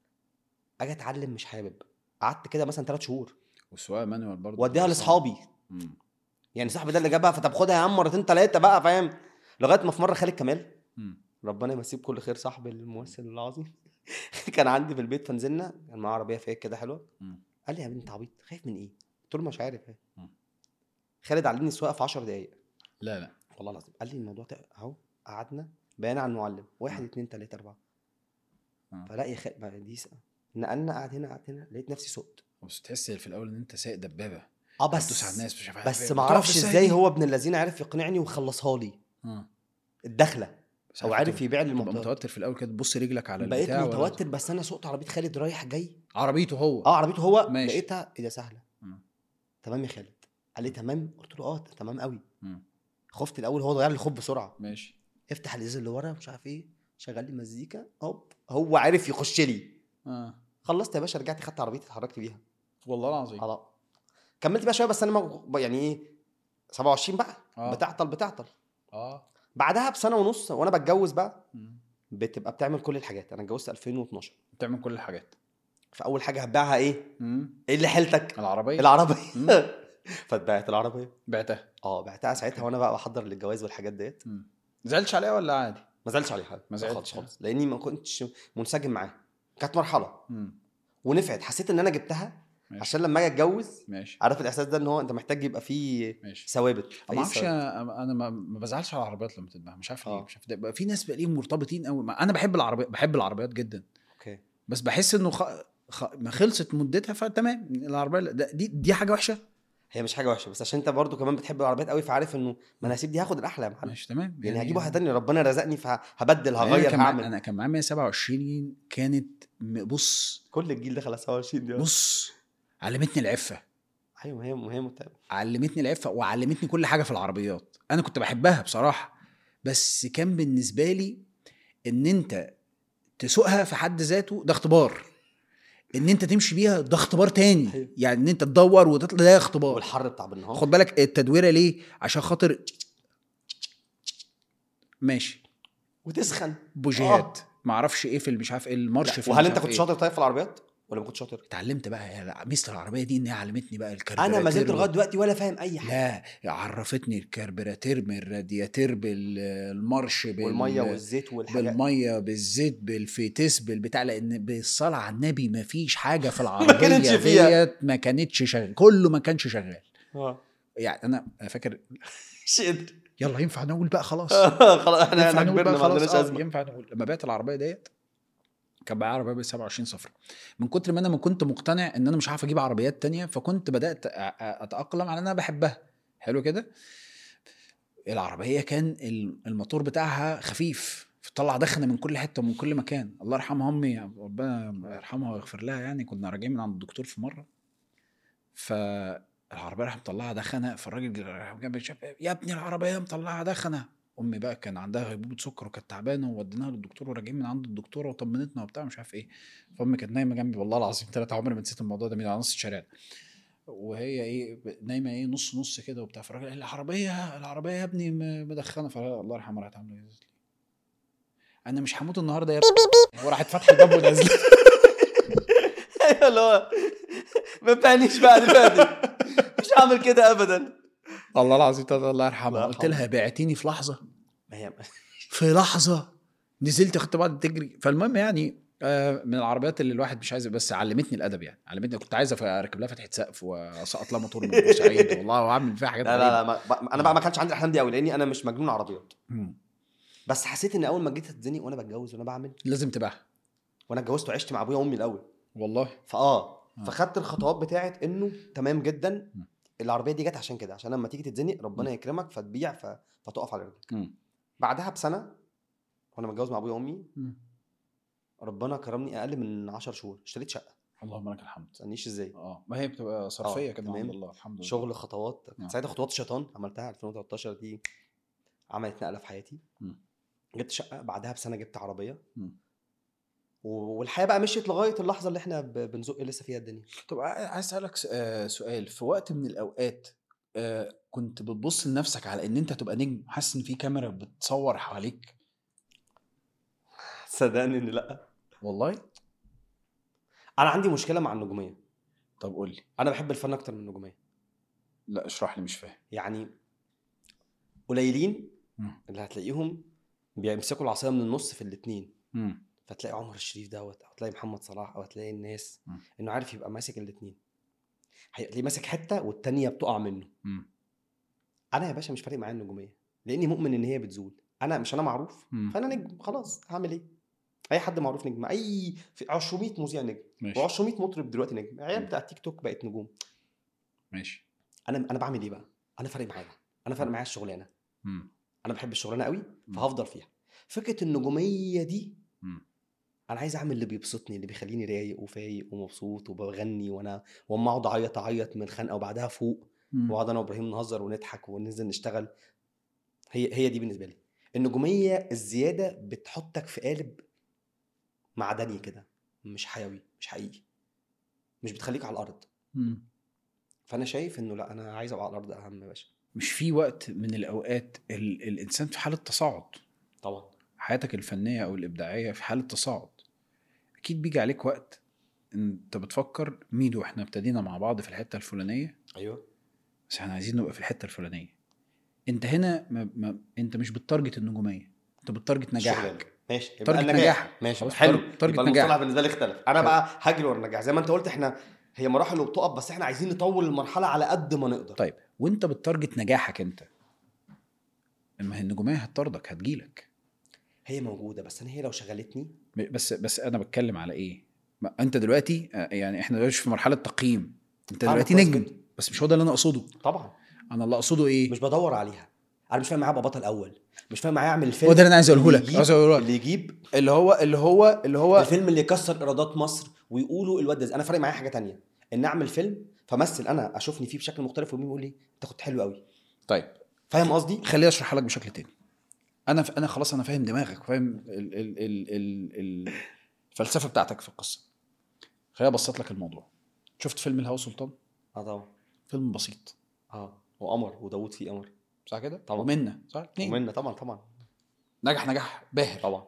اجي اتعلم مش حابب قعدت كده مثلا ثلاث شهور والسواقه مانوال برضه واديها لاصحابي مم. يعني صاحبي ده اللي جابها فطب خدها يا عم مرتين ثلاثه بقى فاهم لغايه ما في مره خالد كمال مم. ربنا يمسيه بكل خير صاحبي الممثل العظيم كان عندي في البيت فنزلنا كان معاه عربيه فيك كده حلوه مم. قال لي يا ابني انت عبيط خايف من ايه؟ قلت له مش عارف مم. خالد علمني السواقه في 10 دقائق لا لا والله العظيم قال لي الموضوع ده اهو قعدنا بيان عن المعلم واحد اتنين تلاته اربعه آه. فلا يا خالد ما دي س- نقلنا قعد هنا قعد هنا لقيت نفسي سقت بس تحس في الاول ان انت سايق دبابه اه بتدوس بس على الناس مش عارف بس إيه. ما بتقف اعرفش إزاي ازاي دي؟ هو ابن الذين عرف يقنعني وخلصها لي اه الدخله بس او عارف عارف تبقى- يبيع لي تبقى المنطقه متوتر في الاول كده تبص رجلك على بقيت البتاع ولا- متوتر بس انا سقت عربيه خالد رايح جاي عربيته هو اه عربيته هو ماشي. لقيتها ايه ده سهله مم. تمام يا خالد قال لي تمام قلت له اه تمام قوي مم. خفت الاول هو ضيع لي الخوف بسرعه ماشي افتح الازاز اللي ورا مش عارف ايه شغل لي مزيكا هوب هو عارف يخش لي اه خلصت يا باشا رجعت خدت عربيتي اتحركت بيها والله العظيم خلاص كملت بقى شويه بس انا ما يعني ايه 27 بقى آه. بتعطل بتعطل اه بعدها بسنه ونص وانا بتجوز بقى مم. بتبقى بتعمل كل الحاجات انا اتجوزت 2012 بتعمل كل الحاجات فاول حاجه هتبيعها ايه مم. ايه اللي حيلتك العربيه العربيه مم. فاتبعت العربيه بعتها اه بعتها ساعتها وانا بقى بحضر للجواز والحاجات ديت مم. زعلتش عليها ولا عادي؟ ما زعلتش عليها ما ما زعلتش، زعلتش خالص لاني ما كنتش منسجم معاها كانت مرحله مم. ونفعت حسيت ان انا جبتها ماشي عشان لما اجي اتجوز ماشي عارف الاحساس ده ان هو انت محتاج يبقى فيه ماشي ثوابت ما أي اعرفش ثوابت. انا أنا ما ما بزعلش على العربيات لما تتباع مش عارف ليه آه. مش عارف ده بقى في ناس بقى مرتبطين قوي انا بحب العربيات بحب العربيات جدا اوكي بس بحس انه خ... خ... ما خلصت مدتها فتمام العربيه ده دي دي حاجه وحشه هي مش حاجه وحشه بس عشان انت برضو كمان بتحب العربيات قوي فعارف انه ما انا هسيب دي هاخد الاحلى يا محمد ماشي تمام يعني هجيب واحد تاني ربنا رزقني فهبدل انا هغير كان مع- هعمل انا كان معايا 127 كانت م- بص كل الجيل دخل على 27 دي بص علمتني العفه ايوه ما هي ما هي متعبه علمتني العفه وعلمتني كل حاجه في العربيات انا كنت بحبها بصراحه بس كان بالنسبه لي ان انت تسوقها في حد ذاته ده اختبار ان انت تمشي بيها ده اختبار تاني أيوة. يعني ان انت تدور وتطلع ده اختبار والحر بتاع بالنهار خد بالك التدويره ليه عشان خاطر ماشي وتسخن بوجيهات معرفش ايه في اللي مش عارف ايه المارش في وهل مش انت عارف كنت إيه. شاطر طيب في العربيات ولا ما كنتش شاطر اتعلمت بقى يا ميزه العربيه دي ان هي علمتني بقى الكربوراتير انا ما زلت وال- لغايه دلوقتي ولا فاهم اي حاجه لا عرفتني الكربوراتير بالرادياتير بالمارش بال... والميه والزيت والحاجات بالميه بالزيت بالفيتس بالبتاع لان بالصلاه على النبي ما فيش حاجه في العربيه كانتش فيها. ديت ما كانتش شغال كله ما كانش شغال اه يعني انا أنا فاكر مش قادر يلا ينفع نقول بقى خلاص خلاص احنا ينفع احنا نقول كبرنا بقى ما خلاص عندناش آه، ازمه ينفع نقول لما بعت العربيه ديت كان معايا عربيه ب 27 صفر من كتر ما انا ما كنت مقتنع ان انا مش عارف اجيب عربيات تانية فكنت بدات أ- أ- اتاقلم على ان انا بحبها حلو كده العربيه كان ال- الموتور بتاعها خفيف طلع دخنه من كل حته ومن كل مكان الله يرحمها امي ربنا يرحمها ويغفر لها يعني كنا راجعين من عند الدكتور في مره فالعربيه راح مطلعها دخنه فالراجل راح جنب شاف يا ابني العربيه مطلعها دخنه امي بقى كان عندها غيبوبه سكر وكانت تعبانه ووديناها للدكتور وراجعين من عند الدكتوره وطمنتنا وبتاع مش عارف ايه فامي كانت نايمه جنبي والله العظيم ثلاثة عمري ما نسيت الموضوع ده من على نص الشارع وهي ايه ب- نايمه ايه نص نص كده وبتاع فالراجل قال لي العربيه العربيه يا ابني م- مدخنه فالله يرحمها راحت عامله ايه انا مش هموت النهارده يا ابني وراحت فاتحه الباب ونازله ايوه اللي هو ما بتعنيش بقى دلوقتي مش هعمل كده ابدا الله العظيم الله الله يرحمها قلت يرحمها. لها بعتيني في لحظه ما هي في لحظه نزلت خدت بعض تجري فالمهم يعني آه، من العربيات اللي الواحد مش عايز بس علمتني الادب يعني علمتني كنت عايز أف- اركب لها فتحه سقف واسقط لها موتور من بورسعيد والله واعمل فيها حاجات لا لا لا غريبة. ما انا بقى ما كانش عندي الاحلام دي قوي لاني انا مش مجنون عربيات مم. بس حسيت ان اول ما جيت اتزنق وانا بتجوز وانا بعمل لازم تباعها وانا اتجوزت وعشت مع ابويا وامي الاول والله فاه آه. فخدت الخطوات بتاعت انه تمام جدا مم. العربيه دي جت عشان كده عشان لما تيجي تتزنق ربنا يكرمك فتبيع ف... فتقف على رجلك مم. بعدها بسنه وانا متجوز مع ابويا وامي مم. ربنا كرمني اقل من 10 شهور اشتريت شقه اللهم لك الحمد ما تسالنيش ازاي اه ما هي بتبقى صرفيه آه، كده تمام. الحمد لله الحمد لله شغل خطوات آه. ساعتها خطوات الشيطان عملتها 2013 دي عملت نقله في حياتي مم. جبت شقه بعدها بسنه جبت عربيه مم. و- والحياه بقى مشيت لغايه اللحظه اللي احنا ب- بنزق لسه فيها الدنيا طب ع- عايز اسالك س- آه، سؤال في وقت من الاوقات آه، كنت بتبص لنفسك على ان انت تبقى نجم حاسس ان في كاميرا بتصور حواليك صدقني ان لا والله انا عندي مشكله مع النجوميه طب قول لي انا بحب الفن اكتر من النجوميه لا اشرح لي مش فاهم يعني قليلين مم. اللي هتلاقيهم بيمسكوا العصايه من النص في الاتنين مم. فتلاقي عمر الشريف دوت او تلاقي محمد صلاح او تلاقي الناس مم. انه عارف يبقى ماسك الاتنين هتلاقيه ماسك حته والتانيه بتقع منه مم. انا يا باشا مش فارق معايا النجوميه لاني مؤمن ان هي بتزول انا مش انا معروف مم. فانا نجم خلاص هعمل ايه اي حد معروف نجم اي في 200 مذيع نجم ماشي و200 مطرب دلوقتي نجم عيال مم. بتاع تيك توك بقت نجوم ماشي انا انا بعمل ايه بقى انا فارق معايا انا فارق معايا الشغلانه مم. انا بحب الشغلانه قوي مم. فهفضل فيها فكره النجوميه دي مم. انا عايز اعمل اللي بيبسطني اللي بيخليني رايق وفايق ومبسوط وبغني وانا واما اقعد اعيط اعيط من الخنقه وبعدها فوق مم. واقعد انا وابراهيم نهزر ونضحك وننزل نشتغل هي هي دي بالنسبه لي النجوميه الزياده بتحطك في قالب معدني كده مش حيوي مش حقيقي مش بتخليك على الارض مم. فانا شايف انه لا انا عايز ابقى على الارض اهم يا باشا مش في وقت من الاوقات ال... الانسان في حاله تصاعد طبعا حياتك الفنيه او الابداعيه في حاله تصاعد اكيد بيجي عليك وقت انت بتفكر ميدو احنا ابتدينا مع بعض في الحته الفلانيه ايوه بس احنا عايزين نبقى في الحته الفلانيه انت هنا ما ما انت مش بالتارجت النجوميه انت بالتارجت نجاحك الشغلانة. ماشي يبقى تارجت النجاح. نجاحك. ماشي خلاص، حلو تارجت- تارجت يبقى نجاح. المصطلح بالنسبه لي اختلف انا بقى هجري ورا النجاح زي ما انت قلت احنا هي مراحل وبتقف بس احنا عايزين نطول المرحله على قد ما نقدر طيب وانت بالتارجت نجاحك انت اما هي النجوميه هتطاردك هتجيلك هي موجوده بس انا هي لو شغلتني بس بس انا بتكلم على ايه ما انت دلوقتي آه، يعني احنا دلوقتي في مرحله تقييم انت عارف دلوقتي كويس نجم جدا. بس مش هو ده اللي انا اقصده طبعا انا اللي اقصده ايه مش بدور عليها انا مش فاهم معايا ابقى بطل اول مش فاهم معايا اعمل فيلم هو ده اللي انا عايز اقوله لك اللي عايز يجيب, اقوله لك اللي يجيب اللي هو اللي هو اللي هو الفيلم اللي يكسر ايرادات مصر ويقولوا الواد ده انا فارق معايا حاجه تانية ان اعمل فيلم فمثل انا اشوفني فيه بشكل مختلف ومين يقول لي انت كنت حلو قوي طيب فاهم قصدي خليني اشرحها لك بشكل تاني انا ف... انا خلاص انا فاهم دماغك فاهم ال... ال... ال... ال... الفلسفه بتاعتك في القصه خليني ابسط لك الموضوع شفت فيلم الهوى سلطان اه طبعا فيلم بسيط اه وقمر وداوود فيه قمر صح كده طبعا. ومنا صح اتنين ومنا طبعا طبعا نجح نجاح باهر طبعا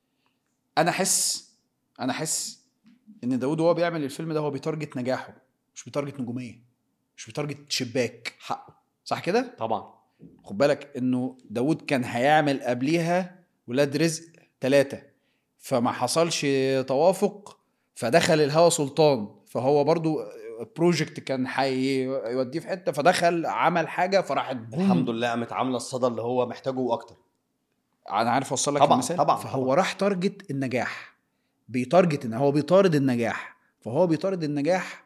انا احس انا احس ان داوود وهو بيعمل الفيلم ده هو بيتارجت نجاحه مش بيتارجت نجوميه مش بيتارجت شباك حقه صح كده طبعا خد بالك انه داوود كان هيعمل قبليها ولاد رزق ثلاثة فما حصلش توافق فدخل الهوى سلطان فهو برضو بروجكت كان هيوديه في حته فدخل عمل حاجه فراحت بوم. الحمد لله قامت عامله الصدى اللي هو محتاجه واكتر انا عارف اوصل لك طبعاً، المثال طبعاً، فهو طبعاً. راح تارجت النجاح بيتارجت ان هو بيطارد النجاح فهو بيطارد النجاح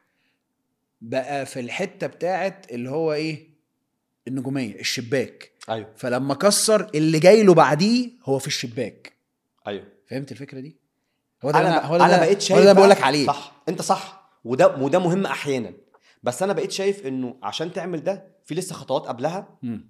بقى في الحته بتاعت اللي هو ايه النجوميه الشباك ايوه فلما كسر اللي جاي له بعديه هو في الشباك ايوه فهمت الفكره دي هو ده انا أنا هو ده انا ده- بقيت هو شايف ده اللي بقول بقى- لك عليه صح انت صح وده وده مهم احيانا بس انا بقيت شايف انه عشان تعمل ده في لسه خطوات قبلها مم.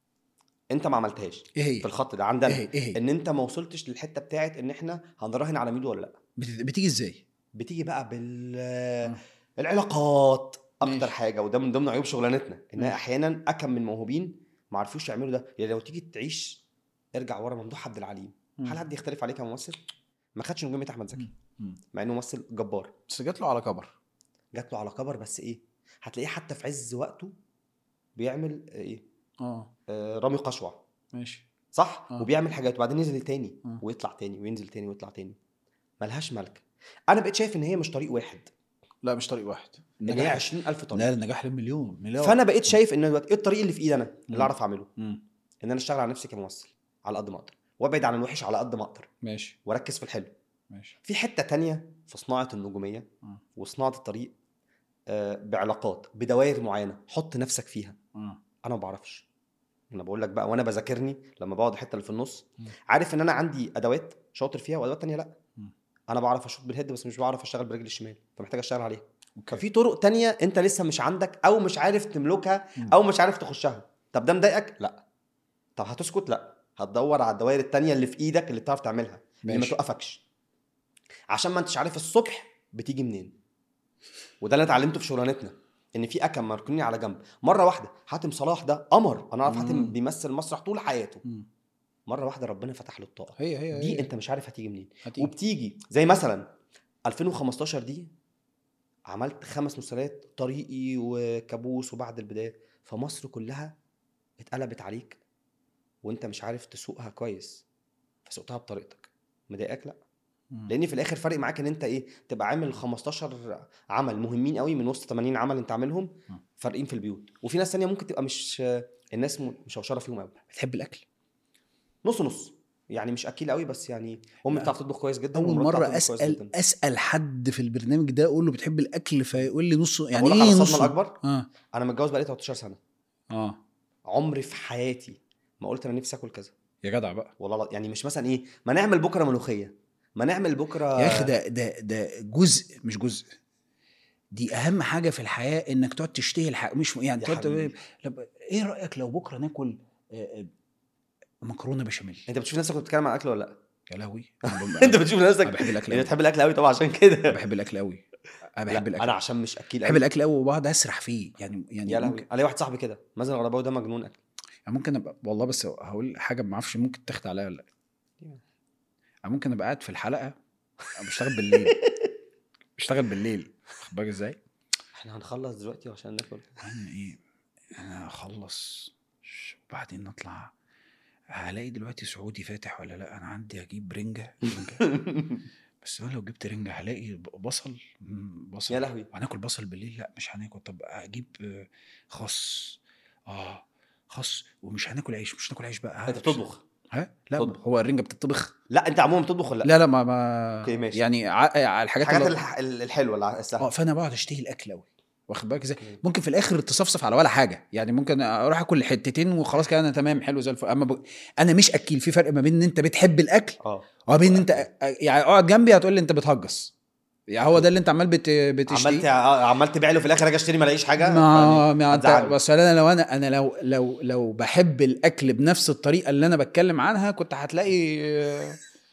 انت ما عملتش ايه هي في الخط ده عندنا ايه هي ايه هي ان انت ما وصلتش للحته بتاعت ان احنا هنراهن على ميدو ولا لا بت- بتيجي ازاي بتيجي بقى بال العلاقات اكتر ماشي. حاجه وده من ضمن عيوب شغلانتنا انها ماشي. احيانا اكم من موهوبين ما عرفوش يعملوا ده يعني لو تيجي تعيش ارجع ورا ممدوح عبد العليم مم. هل حد يختلف عليه كممثل ما خدش نجوميه احمد زكي مم. مع انه ممثل جبار بس جات له على كبر جات له على كبر بس ايه هتلاقيه حتى في عز وقته بيعمل آه، ايه اه آه رامي قشوع ماشي صح آه. وبيعمل حاجات وبعدين ينزل تاني آه. ويطلع تاني وينزل تاني ويطلع تاني ملهاش ملك انا بقيت شايف ان هي مش طريق واحد لا مش طريق واحد ان هي النجاح 20000 طريق لا النجاح للمليون مليار فانا بقيت شايف ان دلوقتي ايه الطريق اللي في ايدي انا مم. اللي اعرف اعمله مم. ان انا اشتغل على نفسي كممثل على قد ما اقدر وابعد عن الوحش على قد ما اقدر ماشي واركز في الحلو ماشي في حته تانية في صناعه النجوميه مم. وصناعه الطريق آه، بعلاقات بدوائر معينه حط نفسك فيها مم. انا ما بعرفش انا بقول لك بقى وانا بذاكرني لما بقعد الحته اللي في النص مم. عارف ان انا عندي ادوات شاطر فيها وادوات تانية لا مم. انا بعرف اشوط بالهيد بس مش بعرف اشتغل برجلي الشمال فمحتاج اشتغل عليها اوكي ففي طرق تانية انت لسه مش عندك او مش عارف تملكها مم. او مش عارف تخشها طب ده مضايقك لا طب هتسكت لا هتدور على الدوائر التانية اللي في ايدك اللي بتعرف تعملها اللي ما ماشي. توقفكش عشان ما انتش عارف الصبح بتيجي منين وده اللي انا اتعلمته في شغلانتنا ان في اكم مركونين على جنب مره واحده حاتم صلاح ده قمر انا اعرف حاتم مم. بيمثل مسرح طول حياته مم. مره واحده ربنا فتح له الطاقه هي هي دي هي. انت مش عارف هتيجي منين هتيجي. وبتيجي زي مثلا 2015 دي عملت خمس مسلسلات طريقي وكابوس وبعد البدايه فمصر كلها اتقلبت عليك وانت مش عارف تسوقها كويس فسوقتها بطريقتك مضايقك لا مم. لان في الاخر فارق معاك ان انت ايه تبقى عامل 15 عمل مهمين قوي من وسط 80 عمل انت عاملهم مم. فارقين في البيوت وفي ناس تانية ممكن تبقى مش الناس م- مشوشره فيهم قوي بتحب الاكل نص نص يعني مش اكيل قوي بس يعني امي لا. بتعرف تطبخ كويس جدا اول ومراتي مره بتعرف تطبخ كويس اسال جداً. اسال حد في البرنامج ده اقول له بتحب الاكل فيقول لي نص يعني أقول لك على ايه الصدمه نص الاكبر اه انا متجوز بقالي 13 سنه اه عمري في حياتي ما قلت انا نفسي اكل كذا يا جدع بقى والله لا- يعني مش مثلا ايه ما نعمل بكره ملوخيه ما نعمل بكره يا اخي ده ده ده جزء مش جزء دي اهم حاجه في الحياه انك تقعد تشتهي الحاجه مش يعني يا تقعد تقول حبيبي. طب ايه رايك لو بكره ناكل آه، آه، مكرونه بشاميل انت بتشوف نفسك بتتكلم عن الاكل ولا لا يا لهوي أنا ب- انت بتشوف نفسك أنا بحب الاكل انت قوي بتحب الاكل قوي طبعا عشان كده بحب الاكل قوي انا لا، بحب الاكل انا عشان مش اكيل بحب قوي الاكل قوي وبقعد اسرح فيه يعني يعني يا ممكن لهوي انا ليا واحد صاحبي كده مازن الغرباوي ده مجنون اكل يعني ممكن ابقى والله بس هقول حاجه ما اعرفش ممكن تاخد عليا ولا لا أنا ممكن ابقى قاعد في الحلقه أنا بشتغل بالليل بشتغل بالليل واخد بالك ازاي؟ احنا هنخلص دلوقتي عشان ناكل انا ايه انا اخلص ش- وبعدين نطلع هلاقي دلوقتي سعودي فاتح ولا لا انا عندي اجيب رنجه رنجة. بس هو لو جبت رنجه هلاقي ب- بصل مم، بصل يا لهوي. هناكل بصل بالليل لا مش هناكل طب اجيب آه، خس اه خس ومش هناكل عيش مش هناكل عيش بقى انت بتطبخ ها لا بتطبخ. هو الرنجه بتطبخ لا انت عموما بتطبخ ولا لا لا لا ما ما اوكي، ماشي. يعني ع- على الحاجات الحاجات اللي- الح- الحلوه اللي اه السهله فانا بقعد اشتهي الاكل قوي واخد بالك ازاي اوكي. ممكن في الاخر تصفصف على ولا حاجه يعني ممكن اروح اكل حتتين وخلاص كده انا تمام حلو زي الفل اما ب... انا مش اكيل في فرق ما بين ان انت بتحب الاكل اه وما بين ان انت يعني اقعد جنبي هتقول لي انت بتهجص يعني هو ده اللي انت عمال بت... عملت بتشتهي عمال تبيع له في الاخر اجي اشتري ما الاقيش حاجه ما, ما انت هتزعلني. بس انا لو انا انا لو لو لو بحب الاكل بنفس الطريقه اللي انا بتكلم عنها كنت هتلاقي آه،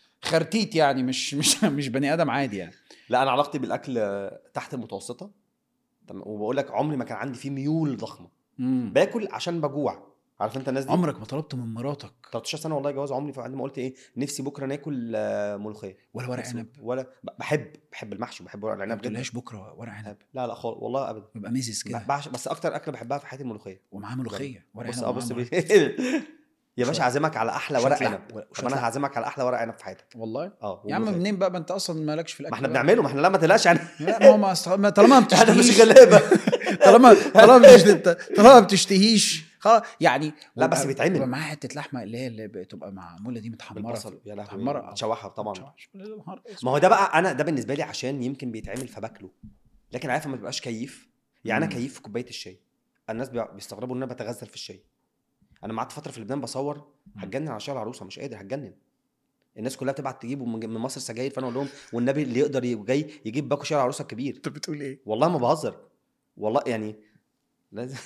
خرتيت يعني مش مش مش بني ادم عادي يعني لا انا علاقتي بالاكل آه، تحت المتوسطه تمام وبقول لك عمري ما كان عندي فيه ميول ضخمه مم. باكل عشان بجوع عارف انت الناس دي عمرك ما طلبت من مراتك 13 سنه والله جواز عمري فعندما قلت ايه نفسي بكره ناكل آه، ملوخيه ولا ورق نفسي- عنب ولا ب- بحب بحب المحشي وبحب ورق ما العنب جدا بتقولهاش بكره ورق عنب لا لا خالص والله ابدا يبقى ميزز كده بعشق بس اكتر اكله بحبها في حياتي الملوخيه ومعاه ملوخيه ورق بص عنب اه ومعاه بص بي... ملوخية. يا باشا شوية- عازمك على احلى شوية ورق لحم. عنب شوية طب انا لحم. هعزمك على احلى ورق عنب في حياتك والله اه يا عم وملوخية. منين بقى ما انت اصلا مالكش في الاكل ما احنا بقى. بنعمله ما احنا لا ما تقلقش يعني لا ما هو ما أصل- ما طالما ما احنا بتشتهيش مش غلابه طالما طالما مش طالما ما بتشتهيش خلاص يعني لا، بس ويبقى- بيتعمل. يبقى معاها حته لحمه اللي هي اللي بتبقى معموله دي متحمره بالبصل يا لهوي متحمره تشوحها طبعا ما ما هو ده بقى انا ده بالنسبه لي عشان يمكن بيتعمل فباكله لكن عارف ما بيبقاش كيف يعني انا مم. كيف في كوبايه الشاي الناس بيع- بيستغربوا ان انا بتغزل في الشاي انا قعدت فتره في لبنان بصور هتجنن على شارع العروسه مش قادر هتجنن الناس كلها بتبعت تجيبه من من مصر سجاير فانا اقول لهم والنبي اللي يقدر ي- جاي يجيب باكو شارع العروسه الكبير انت بتقول ايه؟ والله ما بهزر والله يعني لازم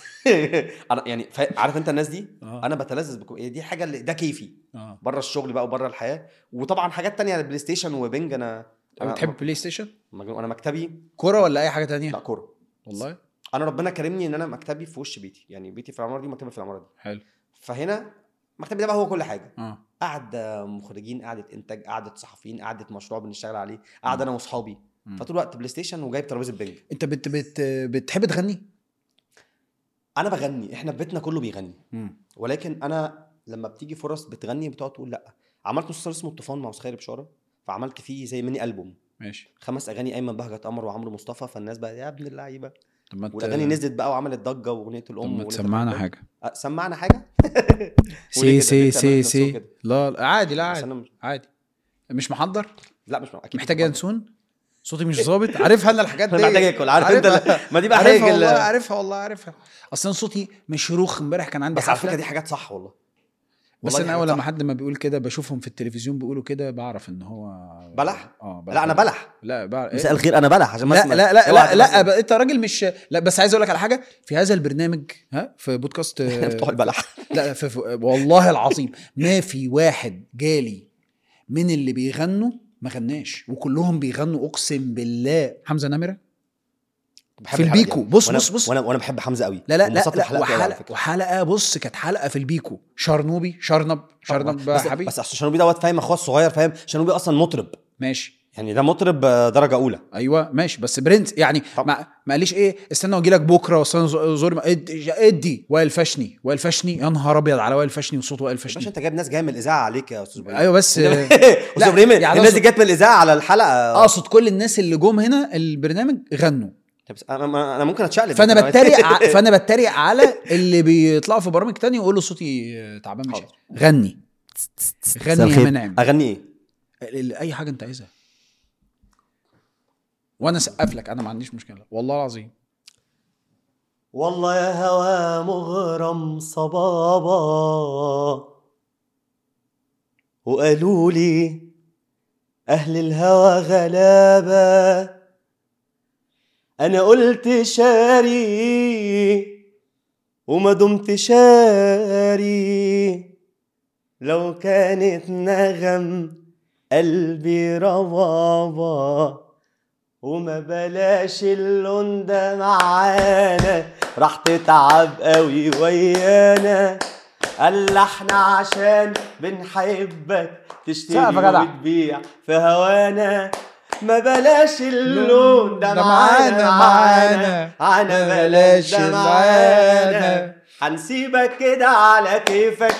انا يعني فا- عارف انت الناس دي آه. انا بتلذذ بكو... دي حاجه اللي ده كيفي اه بره الشغل بقى وبره الحياه وطبعا حاجات تانية بلاي ستيشن وبنج انا انا بتحب بلاي ستيشن؟ مجنون انا مكتبي كوره ولا اي حاجه تانية؟ لا كوره والله انا ربنا كرمني ان انا مكتبي في وش بيتي يعني بيتي في العماره دي مكتبي في العماره دي حلو فهنا مكتبي ده بقى هو كل حاجه اه قعده مخرجين قعده انتاج قعده صحفيين قعده مشروع بنشتغل عليه قعده انا واصحابي مم. فطول الوقت بلاي ستيشن وجايب ترابيزه بنج انت بت بت بتحب تغني؟ انا بغني احنا في بيتنا كله بيغني مم. ولكن انا لما بتيجي فرص بتغني بتقعد تقول لا عملت مسلسل اسمه الطوفان مع خيري بشاره فعملت فيه زي ميني البوم ماشي خمس اغاني ايمن بهجت قمر وعمرو مصطفى فالناس بقى يا ابن اللعيبه طب ما ت- والاغاني نزلت بقى وعملت ضجه واغنيه طب الام ما وأغنية تسمعنا الحب. حاجه أه، سمعنا حاجه سي وليه كده؟ سي ليه سي بتعمل نفسه سي كده؟ لا لا، عادي لا بس عادي انا مش عادي مش محضر لا مش اكيد محتاج مش ينسون صوتي مش ظابط عارفها انا الحاجات دي انا محتاج اكل عارف انت عارفها. ال- ما دي بقى عارفها حاجه والله ال- عارفها والله عارفها اصلا صوتي مشروخ امبارح كان عندي بس على حفله فكره دي حاجات صح والله بس والله انا دي اول حاجات لما صح. حد ما بيقول كده بشوفهم في التلفزيون بيقولوا كده بعرف ان هو بلح؟ اه لا انا بلح لا بعرف مساء الخير انا بلح عشان ما لا اسمع- لا لا اوعى لا, لا تمثل. بقى انت راجل مش لا بس عايز اقول لك على حاجه في هذا البرنامج ها في بودكاست بتوع البلح لا لا في في والله العظيم ما في واحد جالي من اللي بيغنوا ما غناش وكلهم بيغنوا اقسم بالله حمزه نمره بحب في الحلقة البيكو. دي. بص- وأنا- بص- بص. وانا وانا بحب حمزه قوي لا لا لا, وانبسطت لا بحلقته أوي على وحلقه فكرة. وحلقه بص كانت حلقه في البيكو شرنوبي شرنب شرنب بس حبيبي بس اصل شنوبي دوت فاهم اخويا الصغير فاهم شنوبي اصلا مطرب ماشي يعني ده مطرب آه، درجه اولى ايوه ماشي بس برنس يعني طب. ما ما قاليش ايه استنى واجي لك بكره واستنى زور ما- ادي ادي وائل فشني وائل فشني يا نهار ابيض على وائل فشني وصوت وائل يا باشا فشني انت جايب ناس جايه من الاذاعه عليك يا استاذ ابراهيم ايوه بس آه، استاذ ابراهيم يعني الناس دي أقصد- جت من الاذاعه على الحلقه اقصد كل الناس اللي جم هنا البرنامج غنوا طب انا انا أنا ممكن اتشقلب فانا أنت فاهم؟ بتريق ع- فانا بتريق على اللي بيطلعوا في برامج تانية ويقولوا صوتي آه، تعبان مش حاضر. غني مساء غني يا الخير. منعم اغني ايه ال- اي حاجه انت عايزها وانا اسقف لك انا ما عنديش مشكله والله العظيم والله يا هوا مغرم صبابا وقالوا لي أهل الهوى غلابة أنا قلت شاري وما دمت شاري لو كانت نغم قلبي ربابة وما بلاش اللون ده معانا راح تتعب قوي ويانا قال احنا عشان بنحبك تشتري سقف يا جدع. وتبيع في هوانا ما بلاش اللون ده ده معانا معانا معانا. انا بلاش ده معانا. معانا هنسيبك كده على كيفك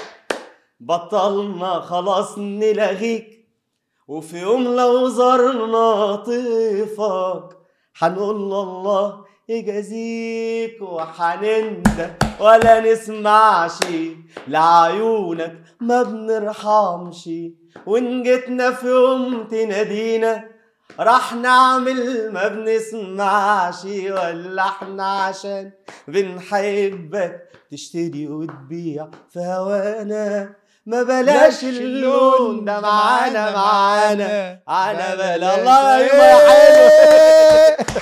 بطلنا خلاص نلغيك وفي يوم لو زرنا طيفك هنقول الله يجازيك وحنندى ولا نسمعش لعيونك ما بنرحمش وان جيتنا في يوم تنادينا راح نعمل ما بنسمعش ولا احنا عشان بنحبك تشتري وتبيع في هوانا ما بلاش اللون ده معانا معانا انا بلا الله يبقى حلو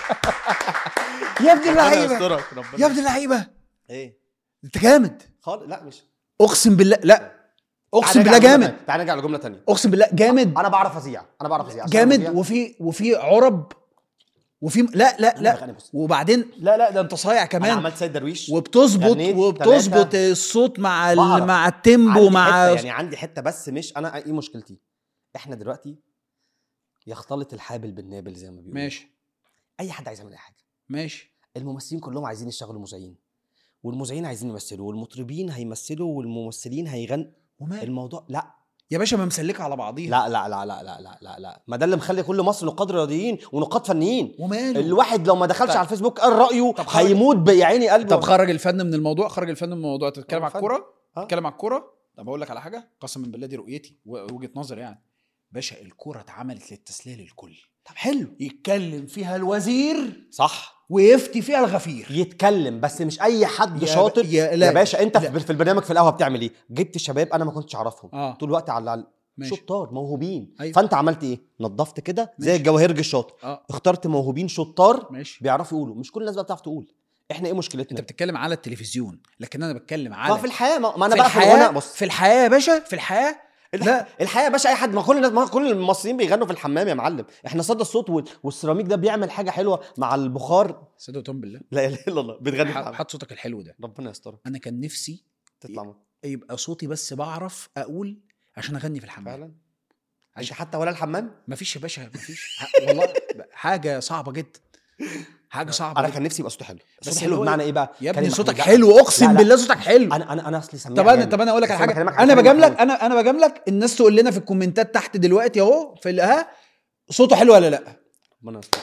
يا ابن ربنا اللعيبه يسترك ربنا يا ابن اللعيبه ايه انت جامد خالص لا مش اقسم بالله لا اقسم تعال بالله نرجع لجملة جامد تانية. تعال نرجع لجمله تانية اقسم بالله جامد انا بعرف ازيع انا بعرف ازيع عشان جامد أذيع. وفي وفي عرب وفي لا لا أنا لا بغني بس. وبعدين لا لا ده انت صايع انا كمان عملت سيد درويش وبتظبط غنيت وبتظبط تلاتة. الصوت مع ال- بعرف. مع التيمبو عندي مع حتة يعني عندي حته بس مش انا ايه مشكلتي احنا دلوقتي يختلط الحابل بالنابل زي ما بيقولوا ماشي اي حد عايز يعمل اي حاجه ماشي الممثلين كلهم عايزين يشتغلوا مذيعين والمذيعين عايزين يمثلوا والمطربين هيمثلوا والممثلين هيغنوا ومال الموضوع لا يا باشا ما مسلكه على بعضيها لا لا لا لا لا لا لا لا ما ده اللي مخلي كل مصر نقاد رياضيين ونقاد فنيين وماله الواحد لو ما دخلش طيب. على الفيسبوك قال رايه طب خرج- هيموت ب- يا عيني قلبه طب خرج الفن من الموضوع خرج الفن من الموضوع تتكلم آه، على فن. الكوره آه. تتكلم على الكوره طب اقول لك على حاجه قسما بالله دي رؤيتي ووجهه نظر يعني باشا الكوره اتعملت للتسليه للكل طب حلو يتكلم فيها الوزير صح ويفتي فيها الغفير يتكلم بس مش اي حد يا شاطر ب- يا- يا, لا. باشا انت لا. في في البرنامج في القهوه بتعمل ايه جبت شباب انا ما كنتش اعرفهم اه طول الوقت على على- ماشي شطار موهوبين أيوة. فانت عملت ايه نظفت كده زي ماشي. الجواهرجي الشاطر اه اخترت موهوبين شطار ماشي بيعرفوا يقولوا مش كل الناس بقى بتعرف تقول احنا ايه انت مشكلتنا بتتكلم على التلفزيون لكن انا بتكلم ما على في الحياه ما ما انا في بقى في الحياه الغناء بص في الحياه يا باشا في الحياه الح- لا. الحياه يا باشا اي حد ما كل الناس ما كل المصريين بيغنوا في الحمام يا معلم احنا صدى الصوت وال- والسيراميك ده بيعمل حاجه حلوه مع البخار صدق وتم بالله لا اله الا الله بتغني في ح- الحمام حط صوتك الحلو ده ربنا يسترك انا كان نفسي تطلع من- يبقى صوتي بس بعرف اقول عشان اغني في الحمام فعلا انت حتى ولا الحمام مفيش يا باشا مفيش ح- والله حاجه صعبه جدا حاجه صعبه انا جدا. كان نفسي يبقى صوتي حلو بس بس اللي حلو هو بمعنى ايه بقى يا ابني كريم صوتك محمود. لا، حلو اقسم لا، لا. بالله صوتك حلو انا انا انا اصلي سميع طب انا جامد. طب انا اقول لك بس على حاجه بكلمك عن انا كريم بجاملك محمود. انا انا بجاملك الناس تقول لنا في الكومنتات تحت دلوقتي اهو في ال- ها صوته حلو ولا لا ربنا يسترك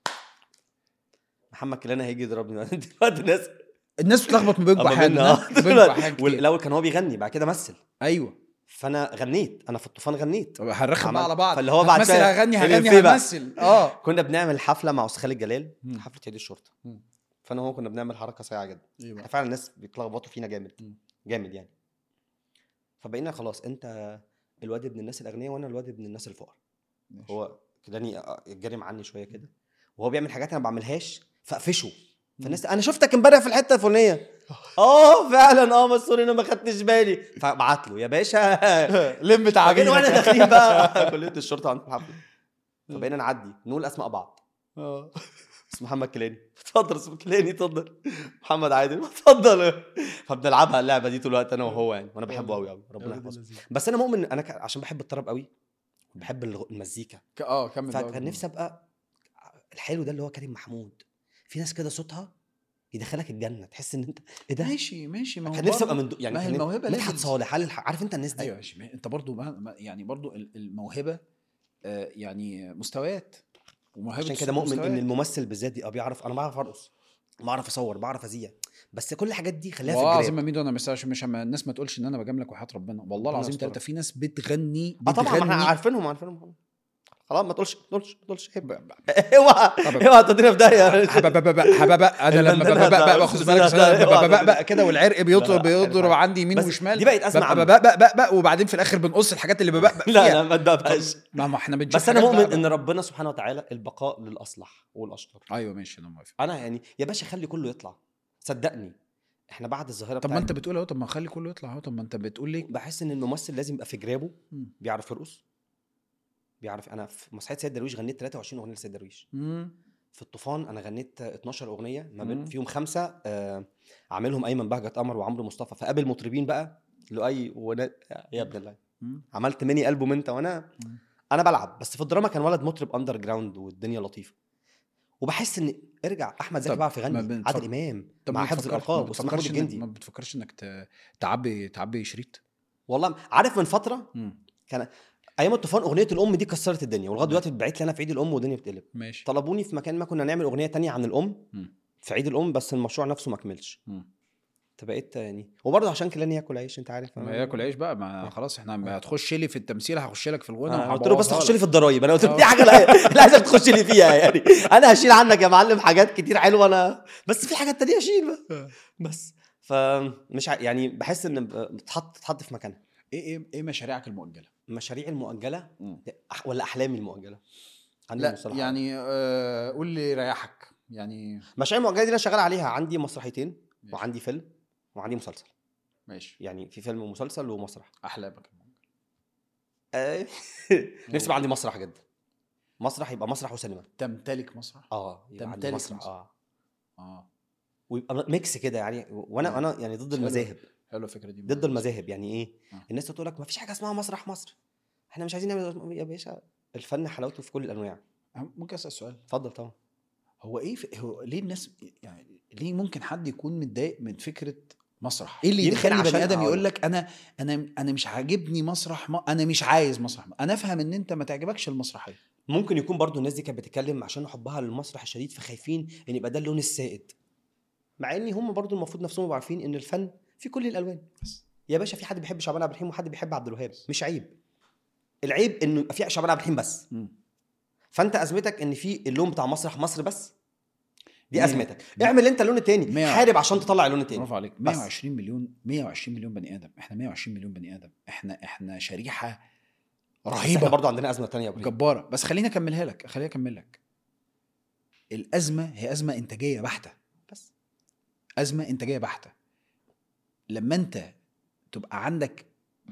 محمد كلانه هيجي يضربني دلوقتي الناس الناس بتلخبط ما بينكم أما احيانا بينا- ها؟ ما بينكم احيانا كتير. والاول كان هو بيغني بعد كده مثل ايوه فانا غنيت انا في الطوفان غنيت طب هنرخم بقى عمل- على بعض فاللي هو بعد هتمثل شوية هغني اللي هغني فيه بقى. همثل اه كنا بنعمل حفله مع استاذ خالد جلال مم. حفله عيد الشرطه مم. فانا وهو كنا بنعمل حركه صايعه جدا ايوه احنا فعلا الناس بيتلخبطوا فينا جامد مم. جامد يعني فبقينا خلاص انت الواد ابن الناس الاغنياء وانا الواد ابن الناس الفقراء هو كلاني اتجرم عني شويه كده وهو بيعمل حاجات انا ما بعملهاش فاقفشه فالناس انا شفتك امبارح في الحته الفلانيه اه فعلا اه بس سوري انا ما خدتش بالي فبعت له يا باشا لم بعدين واحنا داخلين بقى كليه الشرطه عند الحفله فبقينا نعدي نقول اسماء بعض اه اسم محمد كيلاني اتفضل اسم كيلاني اتفضل محمد عادل اتفضل فبنلعبها اللعبه دي طول الوقت انا وهو يعني وانا بحبه قوي قوي ربنا يحفظه بس انا مؤمن انا ك... عشان بحب الطرب قوي بحب الغ- المزيكا ك- اه كمل بقى. فكان نفسي ابقى الحلو ده اللي هو كريم محمود في ناس كده صوتها يدخلك الجنه تحس ان انت ايه ده ماشي ماشي ما هو كان نفسي برضه- ابقى من دو... يعني ما هي كان الموهبة مدحت levels. صالح هل الح- عارف انت الناس دي ايوه ماشي ما- انت برضو ما ما- يعني برضو ال- الموهبه آه، يعني مستويات وموهبه عشان الصوت كده مؤمن ان مستويات. الممثل بالذات دي اه بيعرف انا بعرف ارقص بعرف اصور بعرف اذيع بس كل الحاجات دي خليها في والله العظيم الجراب ما ميدو انا مش عشان مش عم- الناس ما تقولش ان انا بجاملك وحياه ربنا والله ربنا العظيم يسترك. ثلاثه في ناس بتغني اه طبعا ما احنا بتغني عارفينهم عارفينهم خلاص ما تقولش ما تقولش ما تقولش عيب. اوعى اوعى تودينا في داهيه حبابا حبابا انا لما البندانة ببقى ده- باخد بالك ده- ده- ببقى بقى كده والعرق لا، بيضرب لا، بيضرب حلو. عندي يمين بس وشمال دي بقت أزمة عامة. بقى بقى بقى بقى وبعدين في الاخر بنقص الحاجات اللي ببقى لا فيها لا ما تدبهاش ما ما احنا بنشوف بس انا حاجات مؤمن بقى- ان ربنا سبحانه وتعالى البقاء للاصلح والاشطر ايوه ماشي انا موافق انا يعني يا باشا خلي كله يطلع صدقني احنا بعد الظاهره طب ما بتاعت- انت بتقول اهو طب ما خلي كله يطلع اهو طب ما انت بتقول ليه بحس ان الممثل لازم يبقى في جرابه مم. بيعرف يرقص بيعرف انا في مسرحيه سيد درويش غنيت 23 اغنيه لسيد درويش مم. في الطوفان انا غنيت 12 اغنيه ما بين مم. فيهم خمسه آه عاملهم ايمن بهجت قمر وعمرو مصطفى فقابل مطربين بقى لؤي ونا... يا ابن الله مم. عملت ميني البوم انت وانا مم. انا بلعب بس في الدراما كان ولد مطرب اندر جراوند والدنيا لطيفه وبحس ان ارجع احمد زكي طب بيعرف ما يغني بنتفرج- عادل امام طب مع ما حفظ بتفكرش- الالقاب ما واسمه محمود بتفكرش إنك- الجندي ما بتفكرش انك ت- تعبي تعبي شريط والله عارف من فتره مم. ايام الطوفان اغنيه الام دي كسرت الدنيا ولغايه دلوقتي اتبعت لي انا في عيد الام والدنيا بتقلب ماشي طلبوني في مكان ما كنا نعمل اغنيه تانية عن الام مم. في عيد الام بس المشروع نفسه ما كملش مم. فبقيت يعني وبرضه عشان كلاني ياكل عيش انت عارف ما ياكل عيش بقى ما خلاص احنا ما هتخش لي في التمثيل هخش لك في الغنى انا قلت له بس وهبوظها تخش لي لك. في الضرايب انا قلت له آه. دي حاجه لا لا عايزك تخش لي فيها يعني انا هشيل عنك يا معلم حاجات كتير حلوه انا بس في حاجات تانية اشيل بقى آه. بس فمش ع... يعني بحس ان بتحط تتحط في مكانها ايه ايه ايه مشاريعك المؤجله؟ مشاريع المؤجله مم. أح- ولا احلامي المؤجله عندي لا مصطلحات. يعني آه قول لي ريحك يعني مشاريع المؤجله دي انا شغال عليها عندي مسرحيتين ماشي. وعندي فيلم وعندي مسلسل ماشي يعني في فيلم ومسلسل ومسرح احلامك المؤجلة. آه، نفسي يبقى عندي مسرح جدا مسرح يبقى مسرح وسينما تمتلك مسرح اه يبقى عندي تمتلك مسرح مسرح. اه اه ويبقى ميكس كده يعني وانا آه. انا يعني ضد حلو. المذاهب حلو الفكره دي ضد المذاهب يعني ايه آه. الناس تقول لك ما فيش حاجه اسمها مسرح مصر احنا مش عايزين نعمل يا باشا الفن حلاوته في كل الانواع ممكن اسال سؤال اتفضل طبعا هو ايه في هو ليه الناس يعني ليه ممكن حد يكون متضايق من فكره مسرح ايه اللي يمكن يخلي عشان بني ادم أقول يقول لك انا انا انا مش عاجبني مسرح ما انا مش عايز مسرح انا افهم ان انت ما تعجبكش المسرحيه ممكن يكون برضو الناس دي كانت بتتكلم عشان حبها للمسرح الشديد فخايفين ان يبقى ده اللون السائد مع ان هم برضو المفروض نفسهم يبقوا عارفين ان الفن في كل الالوان بس يا باشا في حد بيحب شعبان عبد الرحيم وحد بيحب عبد الوهاب مش عيب العيب انه يبقى في شعبان عبد الرحيم بس مم. فانت ازمتك ان في اللون بتاع مسرح مصر بس دي مية- ازمتك اعمل انت اللون التاني مية- حارب عشان تطلع اللون التاني برافو عليك بس. 120 مليون 120 مليون بني ادم احنا 120 مليون بني ادم احنا احنا شريحه بس احنا رهيبه برضو عندنا ازمه تانية يا ابو جباره بس خليني اكملها لك خليني اكمل لك الازمه هي ازمه انتاجيه بحته بس ازمه انتاجيه بحته لما انت تبقى عندك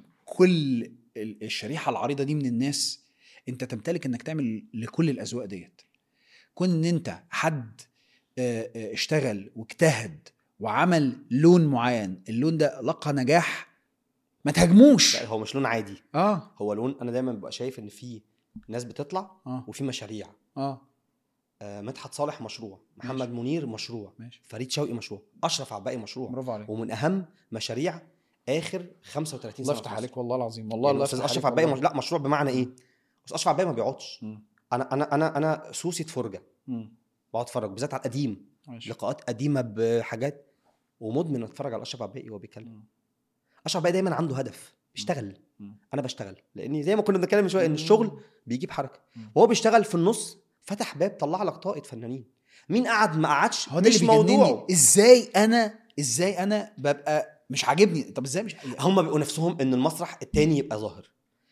كل ال- الشريحه العريضه دي من الناس انت تمتلك انك تعمل لكل الاذواق ديت كون ان انت حد آه، آه، اشتغل واجتهد وعمل لون معين اللون ده لقى نجاح ما تهاجموش لا هو مش لون عادي اه هو لون انا دايما ببقى شايف ان في ناس بتطلع اه وفي مشاريع اه آه مدحت صالح مشروع محمد ماشي. منير مشروع ماشي فريد شوقي مشروع اشرف عباقي مشروع برافو عليك ومن اهم مشاريع اخر 35 الله سنه يفتح في عليك مصر. والله العظيم والله يعني الله استاذ يفتح اشرف عليك عباقي مش... والله. لا مشروع بمعنى ايه استاذ اشرف عباقي ما بيقعدش مم. انا انا انا انا سوسه فرجه مم. بقعد اتفرج بالذات على القديم ماشي لقاءات قديمه بحاجات ومدمن اتفرج على اشرف عباقي وهو بيتكلم مم. اشرف عباقي دايما عنده هدف بيشتغل مم. انا بشتغل لاني زي ما كنا بنتكلم من شويه ان الشغل بيجيب حركه مم. وهو بيشتغل في النص فتح باب طلع لك طاقه فنانين مين قعد ما قعدش هو ده مش اللي بيجنني موضوعه ازاي انا ازاي انا ببقى مش عاجبني طب ازاي مش هم بيبقوا نفسهم ان المسرح التاني يبقى ظاهر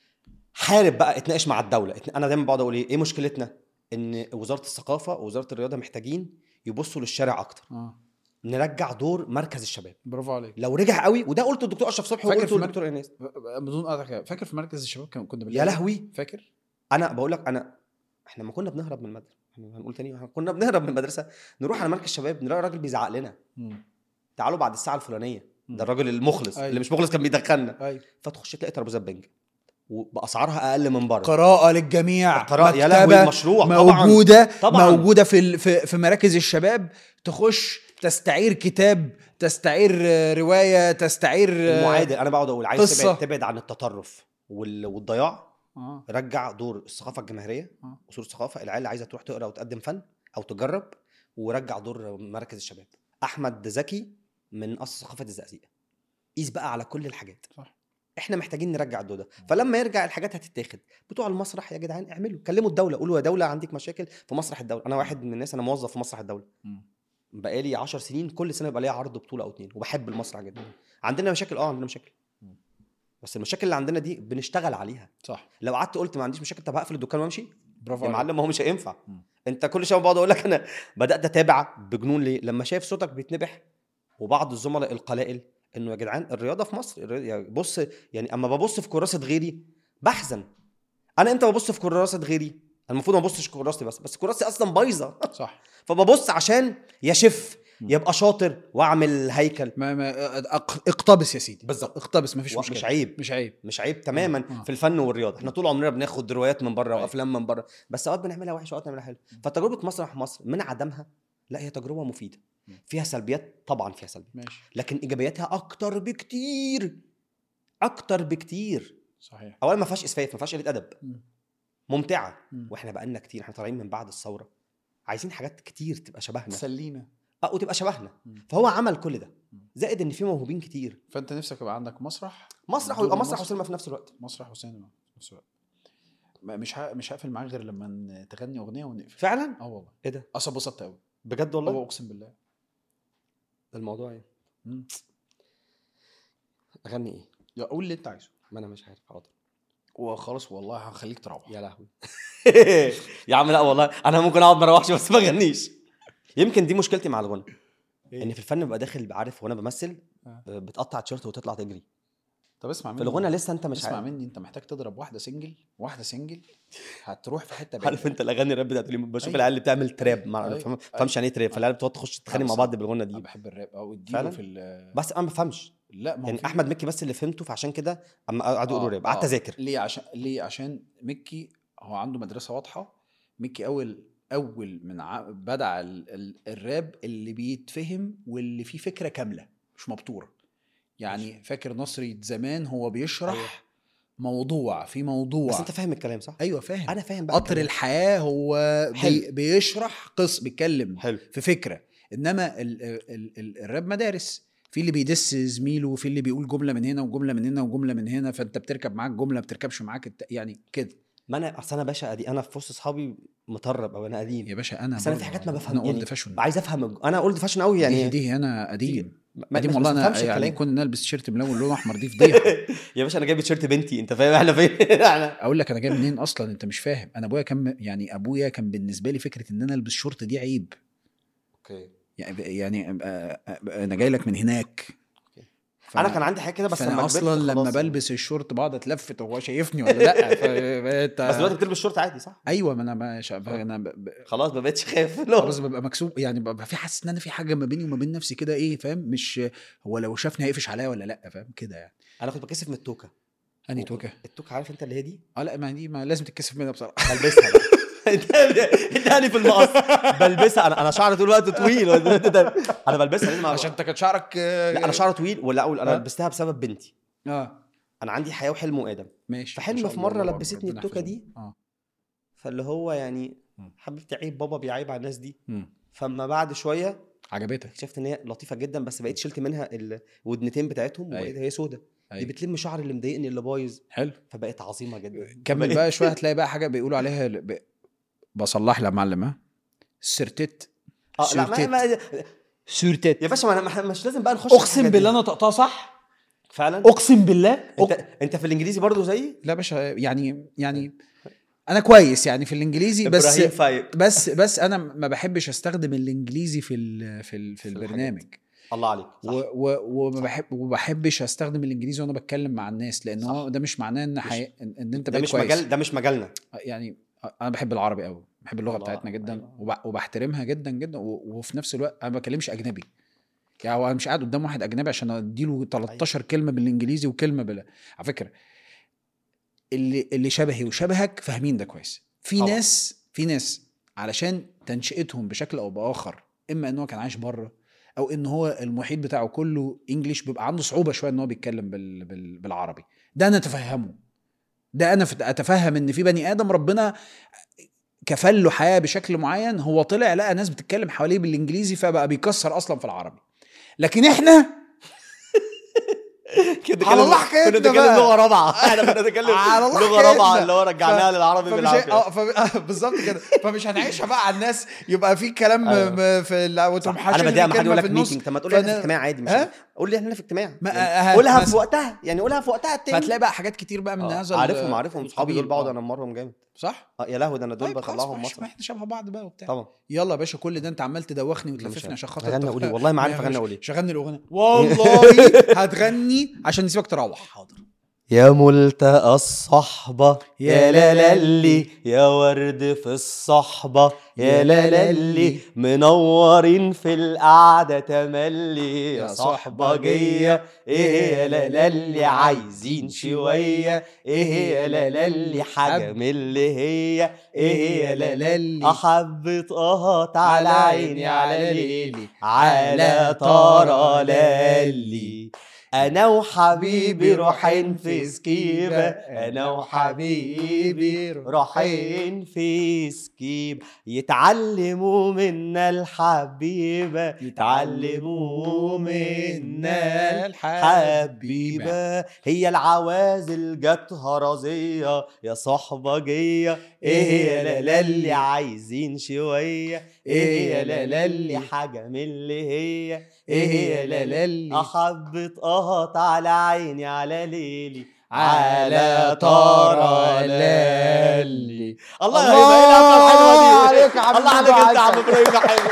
حارب بقى اتناقش مع الدوله اتن- انا دايما بقعد اقول ايه ايه مشكلتنا ان وزاره الثقافه ووزاره الرياضه محتاجين يبصوا للشارع اكتر اه نرجع دور مركز الشباب برافو عليك لو رجع قوي وده قلته الدكتور اشرف صبحي فاكر وقلته في مر- الدكتور ايناس بدون قطع فاكر في مركز الشباب كان- كنا يا بنلاقي- لهوي فاكر انا بقول لك انا احنا لما كنا بنهرب من المدرسه احنا هنقول تاني احنا كنا بنهرب من المدرسه نروح على مركز الشباب نلاقي راجل بيزعق لنا مم. تعالوا بعد الساعه الفلانيه مم. ده الراجل المخلص أيوة. اللي مش مخلص كان بيدخلنا ايوه فتخش تلاقي ترابيزات بنج وباسعارها اقل من بره قراءة للجميع قراءة يا مكتبة لهوي مشروع طبعا موجودة طبعاً. موجودة في ال- في في مراكز الشباب تخش تستعير كتاب تستعير آه، رواية تستعير آه، المعادل انا بقعد اقول عايز قصة. تبعد, تبعد عن التطرف وال- والضياع اه رجع دور الثقافه الجماهيريه آه. اصول الثقافه العيال اللي عايزه تروح تقرا وتقدم فن او تجرب ورجع دور مركز الشباب احمد زكي من اصل ثقافه الزقازيق قيس بقى على كل الحاجات صح. احنا محتاجين نرجع الدور ده فلما يرجع الحاجات هتتاخد بتوع المسرح يا جدعان اعملوا كلموا الدوله قولوا يا دوله عندك مشاكل في مسرح الدوله انا واحد من الناس انا موظف في مسرح الدوله مم. بقالي 10 سنين كل سنه يبقى ليا عرض بطوله او اتنين وبحب المسرح جدا عندنا مشاكل اه عندنا مشاكل مم. بس المشاكل اللي عندنا دي بنشتغل عليها صح لو قعدت قلت ما عنديش مشاكل طب هقفل الدكان وامشي برافو يا عليك. معلم ما هو مش هينفع مم. انت كل شويه بقعد اقول لك انا بدات اتابع بجنون ليه لما شايف صوتك بيتنبح وبعض الزملاء القلائل انه يا جدعان الرياضه في مصر الرياضة- يعني بص يعني اما ببص في كراسه غيري بحزن انا امتى ببص في كراسه غيري المفروض ما ابصش في كراستي بس بس كراستي اصلا بايظه صح فببص عشان يشف مم. يبقى شاطر واعمل هيكل ما ما أق- اقتبس يا سيدي بالظبط. اقتبس مفيش مشكله مش عيب مش عيب مش عيب تماما آه. في الفن والرياضه احنا طول عمرنا بناخد روايات من بره أيوة. وافلام من بره بس اوقات بنعملها وحش واوقات بنعملها حلو فتجربه مسرح مصر من عدمها لا هي تجربه مفيده مم. فيها سلبيات طبعا فيها سلبيات ماشي لكن ايجابياتها اكتر بكتير اكتر بكتير صحيح اولا ما فيهاش اسفاف ما فيهاش قله ادب مم. ممتعه مم. واحنا بقالنا كتير احنا طالعين من بعد الثوره عايزين حاجات كتير تبقى شبهنا سلينا اه وتبقى شبهنا مم. فهو عمل كل ده مم. زائد ان في موهوبين كتير فانت نفسك يبقى عندك مسرح مسرح دور ويبقى مسرح المسرح. وسينما في نفس الوقت مسرح وسينما في نفس الوقت ما- مش ه... مش هقفل معاك غير لما ن- تغني اغنيه ونقفل فعلا اه والله ايه ده اصلا اتبسطت قوي بجد والله والله اقسم بالله الموضوع ايه مم. اغني ايه يا قول اللي انت عايزه ما انا مش عارف حاضر وخلاص والله هخليك تروح يا لهوي يا عم لا والله انا ممكن اقعد ما اروحش بس ما اغنيش يمكن دي مشكلتي مع الغنى ان في الفن ببقى داخل عارف وانا بمثل آه. آه، بتقطع تيشيرت وتطلع تجري طب اسمع مني في الغنى لسه انت مش اسمع عارف مني انت محتاج تضرب واحده سنجل واحده سنجل هتروح في حته عارف انت الاغاني الراب بتاعت اليوم بشوف أيوة. العيال اللي بتعمل تراب ما أيوة. ما فهمش يعني ايه تراب فالعيال بتقعد تخش تتخانق مع بس- بعض بالغنى انا دي بحب الراب او اديله فعلا؟ في ال بس انا ما بفهمش لا ما هو يعني في- احمد مكي بس اللي فهمته فعشان كده اما قعدوا يقولوا آه، راب قعدت آه. اذاكر ليه عشان ليه عشان مكي هو عنده مدرسه واضحه مكي اول اول من ع... بدع ال... ال... الراب اللي بيتفهم واللي فيه فكره كامله مش مبتوره يعني فاكر نصري زمان هو بيشرح أيوة. موضوع في موضوع بس انت فاهم الكلام صح؟ ايوه فاهم انا فاهم بقى قطر الكلام. الحياه هو بي... حلو. بيشرح قص بيتكلم حلو في فكره انما ال ال ال الراب مدارس في اللي بيدس زميله وفي اللي بيقول جمله من هنا وجمله من هنا وجمله من هنا فانت بتركب معاك جمله ما بتركبش معاك الت... يعني كده ما انا اصل انا باشا أدي انا في وسط اصحابي مطرب او انا قديم يا باشا انا بس انا في برضه- حاجات ما بفهم انا اولد يعني فاشون عايز افهم الج- انا اولد فاشن قوي يعني يعني دي, دي انا قديم ما- قديم بس والله ما انا بفهمش يعني الكلام. كون ان أنا البس تيشيرت ملون لون احمر دي فضيحه يا باشا انا جايب تيشيرت بنتي انت فاهم احنا فين احنا اقول لك انا جاي منين اصلا انت مش فاهم انا ابويا كان يعني ابويا كان بالنسبه لي فكره ان انا البس شورت دي عيب اوكي يعني يعني آه، آه، انا جاي لك من هناك انا كان عندي حاجه كده بس فانا لما كبرت اصلا لما خلاص يعني. بلبس الشورت بقعد اتلفت وهو شايفني ولا لا فبقيت بس دلوقتي بتلبس شورت عادي صح؟ ايوه ما انا ما شا... انا ب... ب... خلاص ما بقتش خايف لا خلاص ببقى مكسوب يعني ببقى في حاسس ان انا في حاجه ما بيني وما بين نفسي كده ايه فاهم مش هو لو شافني هيقفش عليا ولا لا فاهم كده يعني انا كنت بكسف من التوكه انهي توكه التوكه عارف انت اللي هي دي؟ اه لا ما دي ما لازم تتكسف منها بصراحه بلبسها بقى انت اداني في المقص بلبسها انا انا شعري طول الوقت طويل انا بلبسها لازم عشان انت كان شعرك آه، لا انا شعري طويل ولا اقول انا ها؟ لبستها بسبب بنتي اه انا عندي حياه وحلم وادم ماشي فحلم ما شاء في الله، مرة الله أكبر، لبستني ربنا التوكة يحفظهم. دي. اه فاللي هو يعني مم. حبيبتي عيب بابا بيعيب على الناس دي مم. فما بعد شويه عجبتك اكتشفت ان هي لطيفه جدا بس بقيت شلت منها الودنتين بتاعتهم وبقيت أيوة. هي سودة دي أيوة. بتلم شعري اللي مضايقني اللي بايظ حلو فبقت عظيمه جدا كمل بقيت- بقى شويه هتلاقي بقى حاجه بيقولوا عليها ب... بصلح لها يا معلم ها سرتت اه لا ما, ما سورتت يا باشا ما أنا مش لازم بقى نخش في اقسم الحاجات بالله دي. انا طقطها صح فعلا اقسم بالله انت انت في الانجليزي برضو زيي لا باشا يعني يعني انا كويس يعني في الانجليزي بس ابراهيم فايق بس بس انا ما بحبش استخدم الانجليزي في ال في ال في الحاجات. البرنامج الله عليك صح. و- و- وما بحب وما بحبش استخدم الانجليزي وانا بتكلم مع الناس لان هو ده مش معناه ان حي... ان إن انت ده بقيت مش كويس مجال ده مش مجالنا يعني انا بحب العربي قوي بحب اللغه الله، بتاعتنا جدا أيوة. وب... وبحترمها جدا جدا و... وفي نفس الوقت انا ما بكلمش اجنبي يعني هو انا مش قاعد قدام واحد اجنبي عشان اديله 13 كلمه بالانجليزي وكلمه بال على فكره اللي اللي شبهي وشبهك فاهمين ده كويس في طبعا. ناس في ناس علشان تنشئتهم بشكل او باخر اما ان هو كان عايش بره او ان هو المحيط بتاعه كله انجليش بيبقى عنده صعوبه شويه ان هو بيتكلم بال... بال... بالعربي ده انا اتفهمه ده انا فت- اتفهم ان في بني ادم ربنا كفل له حياه بشكل معين هو طلع لقى ناس بتتكلم حواليه بالانجليزي فبقى بيكسر اصلا في العربي لكن احنا كده على كده- الله حكايتنا كنا بنتكلم بقى. لغه رابعه احنا كنا بنتكلم على الله لغه حكايتنا. رابعه اللي هو رجعناها ف- للعربي فمش بالعافيه اه فم- آه، بالظبط كده فمش هنعيشها بقى على الناس يبقى في كلام أيوة. م- في ال- وتقوم انا حاشر بديها لي ما حد كلمه يقول في لك النص ميتنج طب ما تقول لي احنا في فأنا- اجتماع عادي مش ها؟ قول لي احنا في اجتماع ما- يعني آه، قولها بس- في وقتها يعني قولها في وقتها التاني فهتلاقي بقى حاجات كتير بقى من آه، هذا ال- عارفهم عارفهم صحابي دول القبيل. بقعد آه. انمرهم جامد صح اه يا لهوي ده انا دول طيب خلاص بطلعهم ماشي، مصر ما احنا شبه بعض بقى وبتاع طبعا يلا يا باشا كل ده انت عمال تدوخني لا، مش وتلففني عارف. عشان خاطر غني تخ- قولي والله ما عارف يا اغني باشا، اقول ايه شغلني الاغنيه والله هتغني عشان نسيبك تروح حاضر يا ملتقى الصحبة يا لالي يا ورد في الصحبة يا لالي منورين في القعدة تملي يا صحبة جاية ايه يا لالي عايزين شوية ايه يا لالي حاجة من اللي هي ايه يا لالي أحبت اه على عيني على ليلي على طارة لالي انا وحبيبي رايحين في سكيبه انا وحبيبي رايحين في سكيب يتعلموا منا الحبيبه يتعلموا منا الحبيبه هي العوازل جت هرزيه يا صحبه جيه ايه يا لالي عايزين شويه ايه يا لالي حاجه من اللي هي ايه يا لالي احبت قهط على عيني على ليلي على طارة لالي الله يا هبه ايه الحفله الحلوه دي عليك يا عم الله عليك ميدو انت يا عم عسل. ابراهيم يا حلو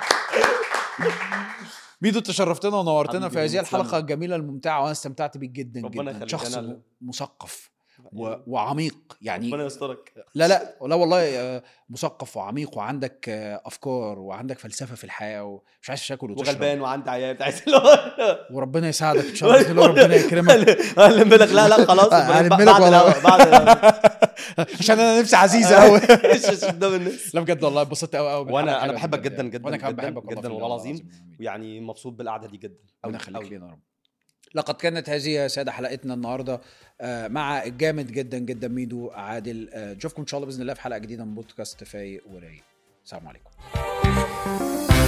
ميدو تشرفتنا ونورتنا حبيبي في هذه تسلم. الحلقه الجميله الممتعه وانا استمتعت بيك جدا ربنا جدا يخليك، شخص أنا اللي- مثقف و... وعميق يعني ربنا يسترك لا لا لا والله آه، مثقف وعميق وعندك آه، افكار وعندك فلسفه في الحياه ومش عايز تاكل وتشرب وغلبان وعندي عيال عايز اللي هو وربنا يساعدك ان شاء الله بإذن الله ربنا يكرمك هلم لك لا لا خلاص هلم بعد لك بعد والله. الهوا- بعد الهوا. عشان انا نفسي عزيزه قوي ايش إيش قدام الناس لا بجد والله اتبسطت قوي قوي وانا انا بحبك جدا جدا وانا كمان جدا بحبك والله جدا في والله الله العظيم يا ميدو. ويعني مبسوط بالقعده دي جدا ربنا أوي، يخليك أوي. لينا يا رب لقد كانت هذه يا ساده حلقتنا النهارده آه، مع الجامد جدا جدا ميدو عادل آه، نشوفكم ان شاء الله باذن الله في حلقه جديده من بودكاست فايق ورايق السلام عليكم